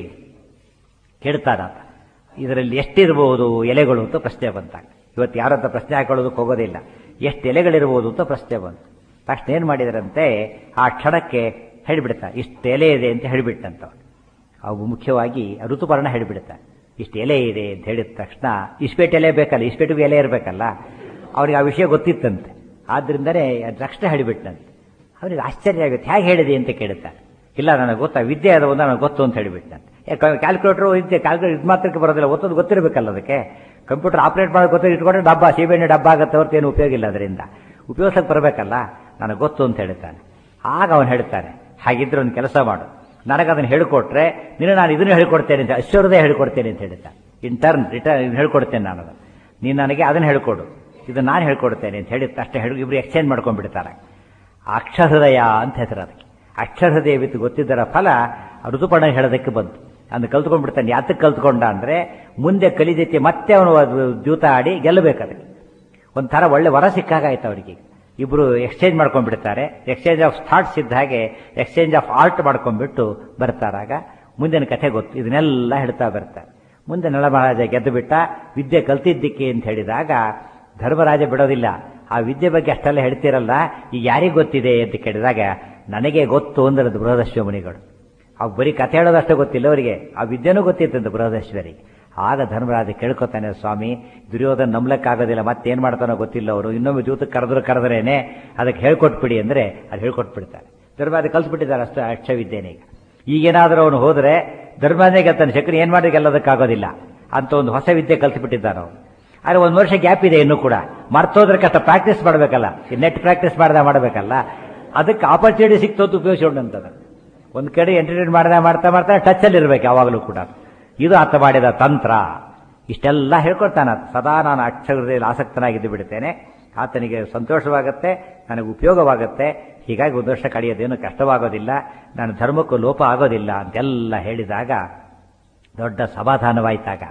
ಕೇಳ್ತಾನಾತ ಇದರಲ್ಲಿ ಎಷ್ಟಿರಬಹುದು ಎಲೆಗಳು ಅಂತ ಪ್ರಶ್ನೆ ಬಂತಾಗ ಇವತ್ತು ಯಾರಂತ ಪ್ರಶ್ನೆ ಹಾಕೊಳ್ಳೋದಕ್ಕೆ ಹೋಗೋದಿಲ್ಲ ಎಷ್ಟು ಎಲೆಗಳಿರ್ಬೋದು ಅಂತ ಪ್ರಶ್ನೆ ಬಂತು ತಕ್ಷಣ ಏನು ಮಾಡಿದರಂತೆ ಆ ಕ್ಷಣಕ್ಕೆ ಹೇಳಿಬಿಡ್ತಾರೆ ಇಷ್ಟು ಎಲೆ ಇದೆ ಅಂತ ಹೇಳಿಬಿಟ್ಟಂತ ಅವು ಮುಖ್ಯವಾಗಿ ಋತುಪರ್ಣ ಹೇಳಿಬಿಡ್ತಾರೆ ಇಷ್ಟು ಎಲೆ ಇದೆ ಅಂತ ಹೇಳಿದ ತಕ್ಷಣ ಇಸ್ಪೇಟ್ ಎಲೆ ಬೇಕಲ್ಲ ಇಸ್ಪೇಟಿಗೂ ಎಲೆ ಇರಬೇಕಲ್ಲ ಅವ್ರಿಗೆ ಆ ವಿಷಯ ಗೊತ್ತಿತ್ತಂತೆ ಆದ್ರಿಂದನೇ ತಕ್ಷಣ ಹೇಳಿಬಿಟ್ಟಂತೆ ಅವ್ರಿಗೆ ಆಶ್ಚರ್ಯ ಆಗುತ್ತೆ ಹೇಗೆ ಹೇಳಿದೆ ಅಂತ ಕೇಳುತ್ತಾರೆ ಇಲ್ಲ ನನಗೆ ಗೊತ್ತಾ ವಿದ್ಯೆ ಅದು ಒಂದು ನನಗೆ ಗೊತ್ತು ಅಂತ ಹೇಳಿಬಿಟ್ಟಂತೆ ಕ್ಯಾಲ್ಕುಲೇಟರ್ ವಿದ್ಯೆ ಕ್ಯಾಲ್ಕುಲೇಟರ್ ಇದು ಮಾತ್ರಕ್ಕೆ ಬರೋದಿಲ್ಲ ಒತ್ತೊಂದು ಗೊತ್ತಿರಬೇಕಲ್ಲ ಅದಕ್ಕೆ ಕಂಪ್ಯೂಟರ್ ಆಪರೇಟ್ ಮಾಡೋದು ಗೊತ್ತಿರೋ ಇಟ್ಕೊಂಡ್ರೆ ಡಬ್ಬ ಸೀಬೆಣ್ಣೆ ಡಬ್ಬ ಆಗುತ್ತೆ ಹೊರತು ಏನು ಉಪಯೋಗ ಇಲ್ಲ ಅದರಿಂದ ಉಪಯೋಗಕ್ಕೆ ಬರಬೇಕಲ್ಲ ನನಗೆ ಗೊತ್ತು ಅಂತ ಹೇಳ್ತಾನೆ ಆಗ ಅವನು ಹೇಳ್ತಾನೆ ಹಾಗಿದ್ರೆ ಒಂದು ಕೆಲಸ ಮಾಡು ನನಗೆ ಅದನ್ನು ಹೇಳಿಕೊಟ್ರೆ ನೀನು ನಾನು ಇದನ್ನು ಹೇಳ್ಕೊಡ್ತೇನೆ ಅಂತ ಅಶ್ವರದೇ ಹೇಳ್ಕೊಡ್ತೇನೆ ಅಂತ ಹೇಳ್ತಾನೆ ಇನ್ ಟರ್ನ್ ರಿಟರ್ನ್ ಹೇಳ್ಕೊಡ್ತೇನೆ ನಾನು ಅದನ್ನು ನೀನು ನನಗೆ ಅದನ್ನು ಹೇಳ್ಕೊಡು ಇದು ನಾನು ಹೇಳ್ಕೊಡ್ತೇನೆ ಅಂತ ಹೇಳಿ ಅಷ್ಟೇ ಹೇಳಿ ಇಬ್ರು ಎಕ್ಸ್ಚೇಂಜ್ ಮಾಡ್ಕೊಂಡ್ಬಿಡ್ತಾರೆ ಅಕ್ಷಹೃದಯ ಅಂತ ಹೆಸರು ಅದಕ್ಕೆ ಅಕ್ಷರಹೃದಯ ವಿತ್ತು ಗೊತ್ತಿದ್ದರ ಫಲ ಋತುಪರ್ಣ ಹೇಳೋದಕ್ಕೆ ಬಂತು ಅಂದು ಕಲ್ತ್ಕೊಂಡ್ಬಿಡ್ತಾನೆ ಯಾತಕ್ಕೆ ಕಲ್ತ್ಕೊಂಡ ಅಂದ್ರೆ ಮುಂದೆ ಕಲಿದೈತಿ ಮತ್ತೆ ಅವನು ಅದು ದ್ಯೂತ ಆಡಿ ಗೆಲ್ಲಬೇಕು ಅದಕ್ಕೆ ಒಂಥರ ಒಳ್ಳೆ ವರ ಸಿಕ್ಕಾಗಾಯ್ತು ಅವರಿಗೆ ಇಬ್ರು ಎಕ್ಸ್ಚೇಂಜ್ ಮಾಡ್ಕೊಂಡ್ಬಿಡ್ತಾರೆ ಎಕ್ಸ್ಚೇಂಜ್ ಆಫ್ ಥಾಟ್ಸ್ ಇದ್ದ ಹಾಗೆ ಎಕ್ಸ್ಚೇಂಜ್ ಆಫ್ ಆರ್ಟ್ ಮಾಡ್ಕೊಂಡ್ಬಿಟ್ಟು ಬರ್ತಾರಾಗ ಮುಂದಿನ ಕಥೆ ಗೊತ್ತು ಇದನ್ನೆಲ್ಲ ಹೇಳ್ತಾ ಬರ್ತಾರೆ ಮುಂದೆ ನಳಮಹಾರಾಜ ಗೆದ್ದು ಬಿಟ್ಟ ವಿದ್ಯೆ ಕಲ್ತಿದ್ದಕ್ಕೆ ಅಂತ ಹೇಳಿದಾಗ ಧರ್ಮರಾಜ ಬಿಡೋದಿಲ್ಲ ಆ ವಿದ್ಯೆ ಬಗ್ಗೆ ಅಷ್ಟೆಲ್ಲ ಹೇಳ್ತಿರಲ್ಲ ಈಗ ಯಾರಿಗೆ ಗೊತ್ತಿದೆ ಅಂತ ಕೇಳಿದಾಗ ನನಗೆ ಗೊತ್ತು ಅಂದ್ರೆ ಬೃಹದಶ್ವ ಮುನಿಗಳು ಅವ್ ಬರೀ ಕಥೆ ಹೇಳೋದಷ್ಟೇ ಗೊತ್ತಿಲ್ಲ ಅವರಿಗೆ ಆ ವಿದ್ಯೆನೂ ಗೊತ್ತಿತ್ತಂತ ಬೃಹದೇಶ್ವರಿಗೆ ಆಗ ಧರ್ಮರಾಜ ಕೇಳ್ಕೊತಾನೆ ಸ್ವಾಮಿ ದುರ್ಯೋಧನ ನಂಬ್ಲಕ್ಕಾಗೋದಿಲ್ಲ ಮತ್ತೇನ್ ಮಾಡ್ತಾನೋ ಗೊತ್ತಿಲ್ಲ ಅವರು ಇನ್ನೊಮ್ಮೆ ಜೂತಕ್ಕೆ ಕರೆದ್ರು ಕರೆದ್ರೇನೆ ಅದಕ್ಕೆ ಹೇಳ್ಕೊಟ್ಬಿಡಿ ಅಂದ್ರೆ ಅದು ಹೇಳ್ಕೊಟ್ಬಿಡ್ತಾರೆ ಧರ್ಮರಾಜ ಕಲ್ಸ್ಬಿಟ್ಟಿದ್ದಾರೆ ಅಷ್ಟು ಅಕ್ಷವಿದ್ಯೆನೇ ಈಗ ಈಗೇನಾದ್ರೂ ಅವನು ಹೋದ್ರೆ ಧರ್ಮರಾಜನೇ ಗೆಲ್ತಾನೆ ಶಕ್ರಿ ಏನ್ ಮಾಡಿ ಗೆಲ್ಲೋದಕ್ಕಾಗೋದಿಲ್ಲ ಅಂತ ಒಂದು ಹೊಸ ವಿದ್ಯೆ ಕಲ್ಸ್ಬಿಟ್ಟಿದ್ದಾನೆ ಅವನು ಆದ್ರೆ ಒಂದು ವರ್ಷ ಗ್ಯಾಪ್ ಇದೆ ಇನ್ನೂ ಕೂಡ ಮರ್ತೋದ್ರೆ ಕಷ್ಟ ಪ್ರಾಕ್ಟೀಸ್ ಮಾಡಬೇಕಲ್ಲ ನೆಟ್ ಪ್ರಾಕ್ಟೀಸ್ ಮಾಡ್ದ ಮಾಡಬೇಕಲ್ಲ ಅದಕ್ಕೆ ಆಪರ್ಚುನಿಟಿ ಸಿಕ್ತೋದು ಉಪಯೋಗಿಸ್ಕೊಂಡಂತದ ಒಂದ್ ಕಡೆ ಎಂಟರ್ಟೈನ್ ಮಾಡ್ದ ಮಾಡ್ತಾ ಮಾಡ್ತಾ ಟಚ್ ಅಲ್ಲಿ ಇರ್ಬೇಕು ಯಾವಾಗಲೂ ಕೂಡ ಇದು ಆತ ಮಾಡಿದ ತಂತ್ರ ಇಷ್ಟೆಲ್ಲ ಹೇಳ್ಕೊಳ್ತಾನ ಸದಾ ನಾನು ಅಕ್ಷರದಲ್ಲಿ ಆಸಕ್ತನಾಗಿದ್ದು ಬಿಡ್ತೇನೆ ಆತನಿಗೆ ಸಂತೋಷವಾಗುತ್ತೆ ನನಗೆ ಉಪಯೋಗವಾಗುತ್ತೆ ಹೀಗಾಗಿ ಒಂದು ವರ್ಷ ಕಳೆಯೋದೇನು ಕಷ್ಟವಾಗೋದಿಲ್ಲ ನಾನು ಧರ್ಮಕ್ಕೂ ಲೋಪ ಆಗೋದಿಲ್ಲ ಅಂತೆಲ್ಲ ಹೇಳಿದಾಗ ದೊಡ್ಡ ಸಮಾಧಾನವಾಯ್ತಾಗ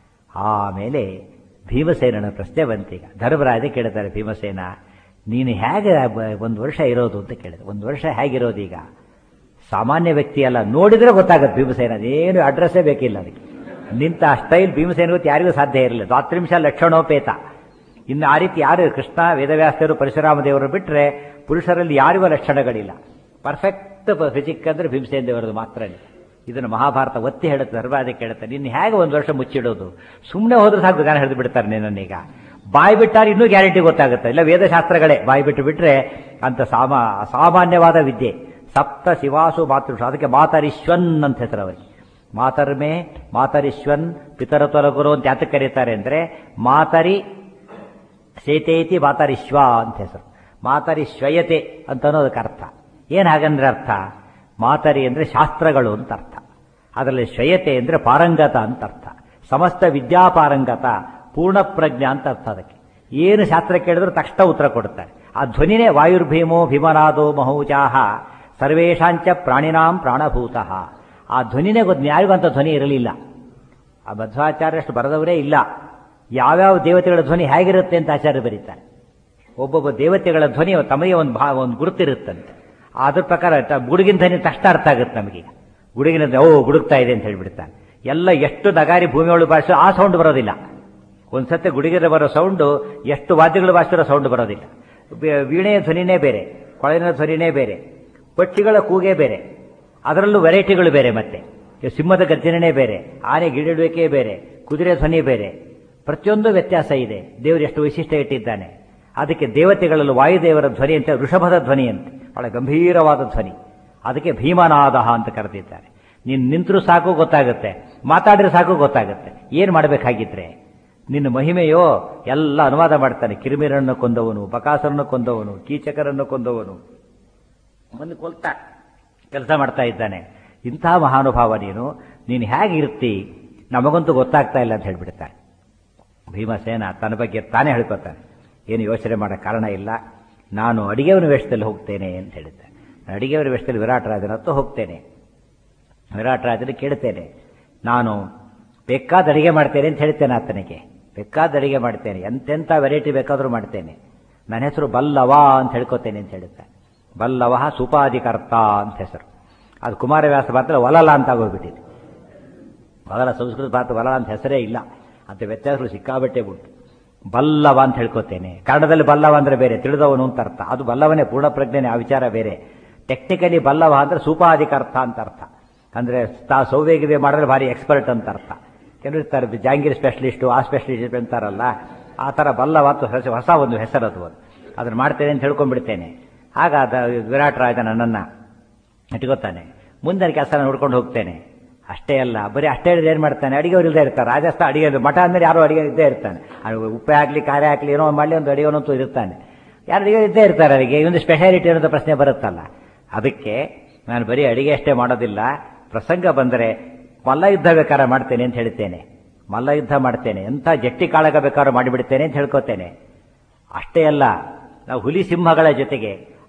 ಆಮೇಲೆ ಭೀಮಸೇನನ ಪ್ರಶ್ನೆ ಬಂತೀಗ ಧರ್ಮರಾಜ ಕೇಳ್ತಾರೆ ಭೀಮಸೇನ ನೀನು ಹೇಗೆ ಒಂದು ವರ್ಷ ಇರೋದು ಅಂತ ಕೇಳಿದೆ ಒಂದು ವರ್ಷ ಹೇಗಿರೋದು ಈಗ ಸಾಮಾನ್ಯ ವ್ಯಕ್ತಿ ಅಲ್ಲ ನೋಡಿದ್ರೆ ಗೊತ್ತಾಗುತ್ತೆ ಭೀಮಸೇನ ಅದೇನು ಅಡ್ರೆಸ್ಸೇ ಬೇಕಿಲ್ಲ ಅದಕ್ಕೆ ನಿಂತ ಸ್ಟೈಲ್ ಭೀಮಸೇನ ಗೊತ್ತು ಯಾರಿಗೂ ಸಾಧ್ಯ ಇರಲಿಲ್ಲ ದ್ವಾತ್ರಿಂಶ ಲಕ್ಷಣೋಪೇತ ಇನ್ನು ಆ ರೀತಿ ಯಾರು ಕೃಷ್ಣ ವೇದವ್ಯಾಸರು ಪರಶುರಾಮ ದೇವರು ಬಿಟ್ಟರೆ ಪುರುಷರಲ್ಲಿ ಯಾರಿಗೂ ಲಕ್ಷಣಗಳಿಲ್ಲ ಪರ್ಫೆಕ್ಟ್ ಫಿಸಿಕ್ ಅಂದ್ರೆ ಭೀಮಸೇನ ದೇವರದು ಮಾತ್ರ ಇದನ್ನು ಮಹಾಭಾರತ ಒತ್ತಿ ಹೇಳುತ್ತೆ ಧರ್ಮರಾಜ ಕೇಳುತ್ತೆ ನಿನ್ನ ಹೇಗೆ ಒಂದು ವರ್ಷ ಮುಚ್ಚಿಡೋದು ಸುಮ್ಮನೆ ಹೋದ್ರೆ ಸಾಕು ಗಾನ ಹಿಡಿದು ಬಿಡ್ತಾರೆ ನಿನ್ನನ್ನೀಗ ಬಾಯಿ ಬಿಟ್ಟಾರೆ ಇನ್ನೂ ಗ್ಯಾರಂಟಿ ಗೊತ್ತಾಗುತ್ತೆ ಇಲ್ಲ ವೇದಶಾಸ್ತ್ರಗಳೇ ಬಾಯಿ ಬಿಟ್ಟು ಬಿಟ್ರೆ ಅಂತ ಸಾಮಾ ಅಸಾಮಾನ್ಯವಾದ ವಿದ್ಯೆ ಸಪ್ತ ಶಿವಾಸು ಮಾತೃಷ ಅದಕ್ಕೆ ಮಾತರಿಶ್ವನ್ ಅಂತ ಹೆಸರು ಅವರಿಗೆ ಮಾತರ್ಮೆ ಮಾತರಿಶ್ವನ್ ಪಿತರ ತೊಲಗುರು ಅಂತ ಯಾತಕ್ಕೆ ಕರೀತಾರೆ ಅಂದ್ರೆ ಮಾತರಿ ಸೇತೇತಿ ಮಾತರಿಶ್ವ ಅಂತ ಹೆಸರು ಮಾತರಿಶ್ವಯತೆ ಅಂತ ಅನ್ನೋದಕ್ಕೆ ಅರ್ಥ ಏನ್ ಹಾಗಂದ್ರೆ ಅರ್ಥ ಮಾತರಿ ಅಂದ್ರೆ ಶಾಸ್ತ್ರಗಳು ಅಂತ ಅರ್ಥ ಅದರಲ್ಲಿ ಶ್ವಯತೆ ಅಂದ್ರೆ ಪಾರಂಗತ ಅಂತ ಅರ್ಥ ಸಮಸ್ತ ವಿದ್ಯಾಪಾರಂಗತ ಪೂರ್ಣ ಪ್ರಜ್ಞಾ ಅಂತ ಅರ್ಥ ಅದಕ್ಕೆ ಏನು ಶಾಸ್ತ್ರ ಕೇಳಿದ್ರು ತಕ್ಷಣ ಉತ್ತರ ಕೊಡುತ್ತಾರೆ ಆ ಧ್ವನಿನೇ ವಾಯುರ್ಭೀಮೋ ಭೀಮನಾದೋ ಮಹೌಜಾಹ ಸರ್ವೇಶಾಂಚ ಪ್ರಾಣಿನಾಂ ಪ್ರಾಣಭೂತಃ ಆ ಧ್ವನಿನೇ ಗೊತ್ತು ಯಾರಿಗೂ ಅಂತ ಧ್ವನಿ ಇರಲಿಲ್ಲ ಆ ಮಧ್ವಾಚಾರ್ಯಷ್ಟು ಬರೆದವರೇ ಇಲ್ಲ ಯಾವ್ಯಾವ ದೇವತೆಗಳ ಧ್ವನಿ ಹೇಗಿರುತ್ತೆ ಅಂತ ಆಚಾರ್ಯ ಬರೀತಾರೆ ಒಬ್ಬೊಬ್ಬ ದೇವತೆಗಳ ಧ್ವನಿ ತಮಗೆ ಒಂದು ಭಾ ಒಂದು ಗುರುತಿರುತ್ತಂತೆ ಅದ್ರ ಪ್ರಕಾರ ಗುಡುಗಿನ ಧ್ವನಿ ತಕ್ಷಣ ಅರ್ಥ ಆಗುತ್ತೆ ನಮಗೆ ಗುಡುಗಿನ ಓ ಗುಡುಗ್ತಾ ಇದೆ ಅಂತ ಹೇಳ್ಬಿಡ್ತಾನೆ ಎಲ್ಲ ಎಷ್ಟು ನಗಾರಿ ಭೂಮಿಯೊಳು ಭಾಷೆ ಆ ಸೌಂಡ್ ಬರೋದಿಲ್ಲ ಒಂದ್ಸತಿ ಗುಡುಗಿದ ಬರೋ ಸೌಂಡು ಎಷ್ಟು ವಾದ್ಯಗಳು ಭಾಷಿರೋ ಸೌಂಡ್ ಬರೋದಿಲ್ಲ ವೀಣೆಯ ಧ್ವನಿನೇ ಬೇರೆ ಕೊಳಲಿನ ಧ್ವನಿನೇ ಬೇರೆ ಪಕ್ಷಿಗಳ ಕೂಗೇ ಬೇರೆ ಅದರಲ್ಲೂ ವೆರೈಟಿಗಳು ಬೇರೆ ಮತ್ತೆ ಸಿಂಹದ ಗರ್ಜನೆ ಬೇರೆ ಆನೆ ಗಿಡಿಡುವಿಕೆ ಬೇರೆ ಕುದುರೆ ಧ್ವನಿ ಬೇರೆ ಪ್ರತಿಯೊಂದು ವ್ಯತ್ಯಾಸ ಇದೆ ದೇವರು ಎಷ್ಟು ವೈಶಿಷ್ಟ್ಯ ಇಟ್ಟಿದ್ದಾನೆ ಅದಕ್ಕೆ ದೇವತೆಗಳಲ್ಲೂ ವಾಯುದೇವರ ಧ್ವನಿ ಅಂತ ಋಷಭದ ಧ್ವನಿ ಅಂತೆ ಬಹಳ ಗಂಭೀರವಾದ ಧ್ವನಿ ಅದಕ್ಕೆ ಭೀಮನಾದ ಅಂತ ಕರೆದಿದ್ದಾರೆ ನೀನು ನಿಂತರೂ ಸಾಕು ಗೊತ್ತಾಗುತ್ತೆ ಮಾತಾಡಿದ್ರೆ ಸಾಕು ಗೊತ್ತಾಗುತ್ತೆ ಏನ್ ಮಾಡಬೇಕಾಗಿದ್ರೆ ನಿನ್ನ ಮಹಿಮೆಯೋ ಎಲ್ಲ ಅನುವಾದ ಮಾಡ್ತಾನೆ ಕಿರಿಮಿರನ್ನು ಕೊಂದವನು ಬಕಾಸರನ್ನು ಕೊಂದವನು ಕೀಚಕರನ್ನು ಕೊಂದವನು ಒಂದು ಕೊಲ್ತ ಕೆಲಸ ಮಾಡ್ತಾ ಇದ್ದಾನೆ ಇಂಥ ಮಹಾನುಭಾವ ನೀನು ನೀನು ಹೇಗಿರ್ತಿ ನಮಗಂತೂ ಗೊತ್ತಾಗ್ತಾ ಇಲ್ಲ ಅಂತ ಹೇಳ್ಬಿಡ್ತಾನೆ ಭೀಮಸೇನ ತನ್ನ ಬಗ್ಗೆ ತಾನೇ ಹೇಳ್ಕೊತಾನೆ ಏನು ಯೋಚನೆ ಮಾಡೋ ಕಾರಣ ಇಲ್ಲ ನಾನು ಅಡಿಗೆಯವನ ವೇಷದಲ್ಲಿ ಹೋಗ್ತೇನೆ ಅಂತ ಹೇಳಿದ್ದೆ ಅಡಿಗೆಯವರ ವೇಷದಲ್ಲಿ ವಿರಾಟ್ ರಾಜನ ಹತ್ತು ಹೋಗ್ತೇನೆ ವಿರಾಟ್ ರಾಜನ ಕೇಳ್ತೇನೆ ನಾನು ಬೇಕಾದ ಅಡಿಗೆ ಮಾಡ್ತೇನೆ ಅಂತ ಹೇಳ್ತೇನೆ ಆತನಿಗೆ ಬೇಕಾದ ಅಡಿಗೆ ಮಾಡ್ತೇನೆ ಎಂತೆಂಥ ವೆರೈಟಿ ಬೇಕಾದರೂ ಮಾಡ್ತೇನೆ ನನ್ನ ಹೆಸರು ಬಲ್ಲವ ಅಂತ ಹೇಳ್ಕೊತೇನೆ ಅಂತ ಹೇಳುತ್ತೆ ಬಲ್ಲವ ಸುಪಾಧಿಕರ್ತ ಅಂತ ಹೆಸರು ಅದು ಕುಮಾರವ್ಯಾಸ ಮಾತ್ರ ವಲಲ ಅಂತ ಆಗೋಗ್ಬಿಟ್ಟಿದೆ ವಲಲ ಸಂಸ್ಕೃತ ಭಾರತ ವಲಲ ಅಂತ ಹೆಸರೇ ಇಲ್ಲ ಅಂತ ವ್ಯತ್ಯಾಸಗಳು ಸಿಕ್ಕಾಬಟ್ಟೆ ಬಿಟ್ಟು ಬಲ್ಲವ ಅಂತ ಹೇಳ್ಕೊತೇನೆ ಕನ್ನಡದಲ್ಲಿ ಬಲ್ಲವ ಅಂದ್ರೆ ಬೇರೆ ತಿಳಿದವನು ಅಂತ ಅರ್ಥ ಅದು ಬಲ್ಲವನೇ ಪೂರ್ಣ ಪ್ರಜ್ಞೆನೇ ಆ ವಿಚಾರ ಬೇರೆ ಟೆಕ್ನಿಕಲಿ ಬಲ್ಲವ ಅಂದ್ರೆ ಸೂಪಾಧಿಕರ್ತ ಅಂತ ಅರ್ಥ ಅಂದ್ರೆ ತಾ ಸೌವೇಗಿವೆ ಮಾಡಿದ್ರೆ ಭಾರಿ ಎಕ್ಸ್ಪರ್ಟ್ ಅಂತ ಅರ್ಥ ಕೆಲವರು ಇರ್ತಾರೆ ಜಾಂಗೀರ್ ಸ್ಪೆಷಲಿಸ್ಟು ಆ ಸ್ಪೆಷಲಿಸ್ಟ್ ಅಂತಾರಲ್ಲ ಆ ಥರ ಬಲ್ಲವ ಅಂತ ಹೊಸ ಒಂದು ಹೆಸರು ಅದು ಅದನ್ನ ಮಾಡ್ತೇನೆ ಅಂತ ಹೇಳ್ಕೊಂಡ್ಬಿಡ್ತೇನೆ ಆಗ ವಿರಾಟ್ ರಾಜ ನನ್ನನ್ನ ಇಟ್ಕೋತಾನೆ ಮುಂದೆ ಕೆಲಸ ನೋಡ್ಕೊಂಡು ಹೋಗ್ತೇನೆ ಅಷ್ಟೇ ಅಲ್ಲ ಬರೀ ಅಷ್ಟೇ ಹೇಳಿದ್ರೆ ಏನು ಮಾಡ್ತಾನೆ ಅಡಿಗೆವ್ರು ಇಲ್ಲದೆ ಇರ್ತಾರೆ ರಾಜಸ್ಥಾನ ಅಡಿಗೆ ಮಠ ಅಂದ್ರೆ ಯಾರೋ ಅಡಿಗೆ ಇದ್ದೇ ಇರ್ತಾನೆ ಉಪ್ಪೆ ಹಾಕ್ಲಿ ಖಾರ ಹಾಕ್ಲಿ ಏನೋ ಮಾಡಲಿ ಒಂದು ಅಡಿಗೆವನಂತೂ ಇರ್ತಾನೆ ಯಾರು ಅಡಿಗೆ ಇದ್ದೇ ಇರ್ತಾರೆ ಅವರಿಗೆ ಒಂದು ಸ್ಪೆಷಾಲಿಟಿ ಅನ್ನೋದು ಪ್ರಶ್ನೆ ಬರುತ್ತಲ್ಲ ಅದಕ್ಕೆ ನಾನು ಬರೀ ಅಡಿಗೆ ಅಷ್ಟೇ ಮಾಡೋದಿಲ್ಲ ಪ್ರಸಂಗ ಬಂದರೆ ಮಲ್ಲ ಯುದ್ಧ ಬೇಕಾದ್ರೆ ಮಾಡ್ತೇನೆ ಅಂತ ಹೇಳ್ತೇನೆ ಮಲ್ಲ ಯುದ್ಧ ಮಾಡ್ತೇನೆ ಎಂಥ ಜಟ್ಟಿ ಕಾಳಗ ಬೇಕಾದ್ರೂ ಮಾಡಿಬಿಡ್ತೇನೆ ಅಂತ ಹೇಳ್ಕೊತೇನೆ ಅಷ್ಟೇ ಅಲ್ಲ ನಾವು ಹುಲಿ ಸಿಂಹಗಳ ಜೊತೆಗೆ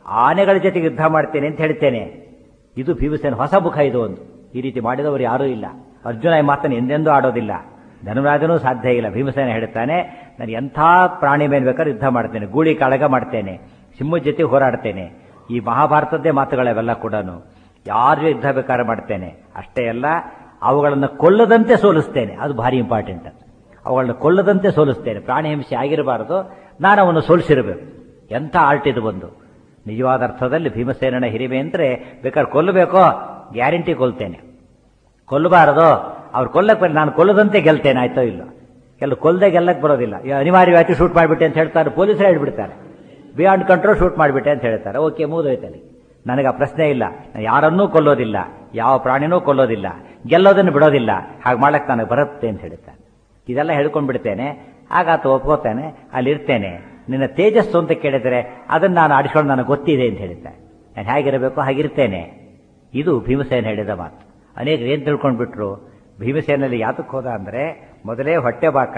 ಆನೆಗಳ ಜೊತೆಗೆ ಯುದ್ಧ ಮಾಡ್ತೇನೆ ಅಂತ ಹೇಳ್ತೇನೆ ಇದು ಭೀಮಸೇನ ಹೊಸ ಮುಖ ಇದು ಒಂದು ಈ ರೀತಿ ಮಾಡಿದವರು ಯಾರೂ ಇಲ್ಲ ಅರ್ಜುನ ಈ ಮಾತನ್ನು ಎಂದೆಂದೂ ಆಡೋದಿಲ್ಲ ಧನುರಾಜನೂ ಸಾಧ್ಯ ಇಲ್ಲ ಭೀಮಸೇನ ಹೇಳ್ತಾನೆ ನಾನು ಎಂಥ ಪ್ರಾಣಿ ಮೇಲೆ ಬೇಕಾದ್ರೆ ಯುದ್ಧ ಮಾಡ್ತೇನೆ ಗೂಳಿ ಕಾಳಗ ಮಾಡ್ತೇನೆ ಸಿಂಹದ ಜೊತೆ ಹೋರಾಡ್ತೇನೆ ಈ ಮಹಾಭಾರತದ್ದೇ ಮಾತುಗಳವೆಲ್ಲ ಕೂಡ ಯಾರು ಯುದ್ಧ ಬೇಕಾದ್ರೆ ಮಾಡ್ತೇನೆ ಅಷ್ಟೇ ಅಲ್ಲ ಅವುಗಳನ್ನು ಕೊಲ್ಲದಂತೆ ಸೋಲಿಸ್ತೇನೆ ಅದು ಭಾರಿ ಇಂಪಾರ್ಟೆಂಟ್ ಅವುಗಳನ್ನ ಕೊಲ್ಲದಂತೆ ಸೋಲಿಸ್ತೇನೆ ಪ್ರಾಣಿ ಹಿಂಸೆ ಆಗಿರಬಾರದು ನಾನು ಅವನು ಸೋಲಿಸಿರಬೇಕು ಎಂಥ ಆರ್ಟ್ ಇದು ಬಂದು ನಿಜವಾದ ಅರ್ಥದಲ್ಲಿ ಭೀಮಸೇನನ ಹಿರಿಮೆ ಅಂದರೆ ಬೇಕಾದ್ರೆ ಕೊಲ್ಲಬೇಕೋ ಗ್ಯಾರಂಟಿ ಕೊಲ್ತೇನೆ ಕೊಲ್ಲಬಾರದು ಅವ್ರು ಕೊಲ್ಲಕ್ಕೆ ಬರ ನಾನು ಕೊಲ್ಲದಂತೆ ಗೆಲ್ತೇನೆ ಆಯ್ತೋ ಇಲ್ಲ ಕೆಲವು ಕೊಲ್ಲದೆ ಗೆಲ್ಲಕ್ಕೆ ಬರೋದಿಲ್ಲ ಈ ಅನಿವಾರ್ಯವಾಗಿ ಶೂಟ್ ಮಾಡಿಬಿಟ್ಟೆ ಅಂತ ಹೇಳ್ತಾರೆ ಪೊಲೀಸರು ಹೇಳ್ಬಿಡ್ತಾರೆ ಬಿಯಾಂಡ್ ಕಂಟ್ರೋಲ್ ಶೂಟ್ ಮಾಡಿಬಿಟ್ಟೆ ಅಂತ ಹೇಳ್ತಾರೆ ಓಕೆ ಮುಗಿದೋಯ್ತಲ್ಲಿ ನನಗೆ ಆ ಪ್ರಶ್ನೆ ಇಲ್ಲ ನಾನು ಯಾರನ್ನೂ ಕೊಲ್ಲೋದಿಲ್ಲ ಯಾವ ಪ್ರಾಣಿನೂ ಕೊಲ್ಲೋದಿಲ್ಲ ಗೆಲ್ಲೋದನ್ನು ಬಿಡೋದಿಲ್ಲ ಹಾಗೆ ಮಾಡಕ್ಕೆ ನನಗೆ ಬರುತ್ತೆ ಅಂತ ಹೇಳ್ತಾನೆ ಇದೆಲ್ಲ ಹೇಳ್ಕೊಂಡ್ಬಿಡ್ತೇನೆ ಆಗ ಆತ ಒಪ್ಕೋತಾನೆ ಅಲ್ಲಿರ್ತೇನೆ ನಿನ್ನ ತೇಜಸ್ಸು ಅಂತ ಕೇಳಿದರೆ ಅದನ್ನು ನಾನು ಆಡಿಸ್ಕೊಂಡು ನನಗೆ ಗೊತ್ತಿದೆ ಅಂತ ಹೇಳ್ತಾನೆ ನಾನು ಹೇಗಿರಬೇಕು ಹಾಗಿರ್ತೇನೆ ಇದು ಭೀಮಸೇನ ಹೇಳಿದ ಮಾತು ಅನೇಕರು ಏನು ತಿಳ್ಕೊಂಡ್ಬಿಟ್ರು ಭೀಮಸೇನಲ್ಲಿ ಯಾತಕ್ಕೆ ಹೋದ ಅಂದರೆ ಮೊದಲೇ ಹೊಟ್ಟೆ ಬಾಕ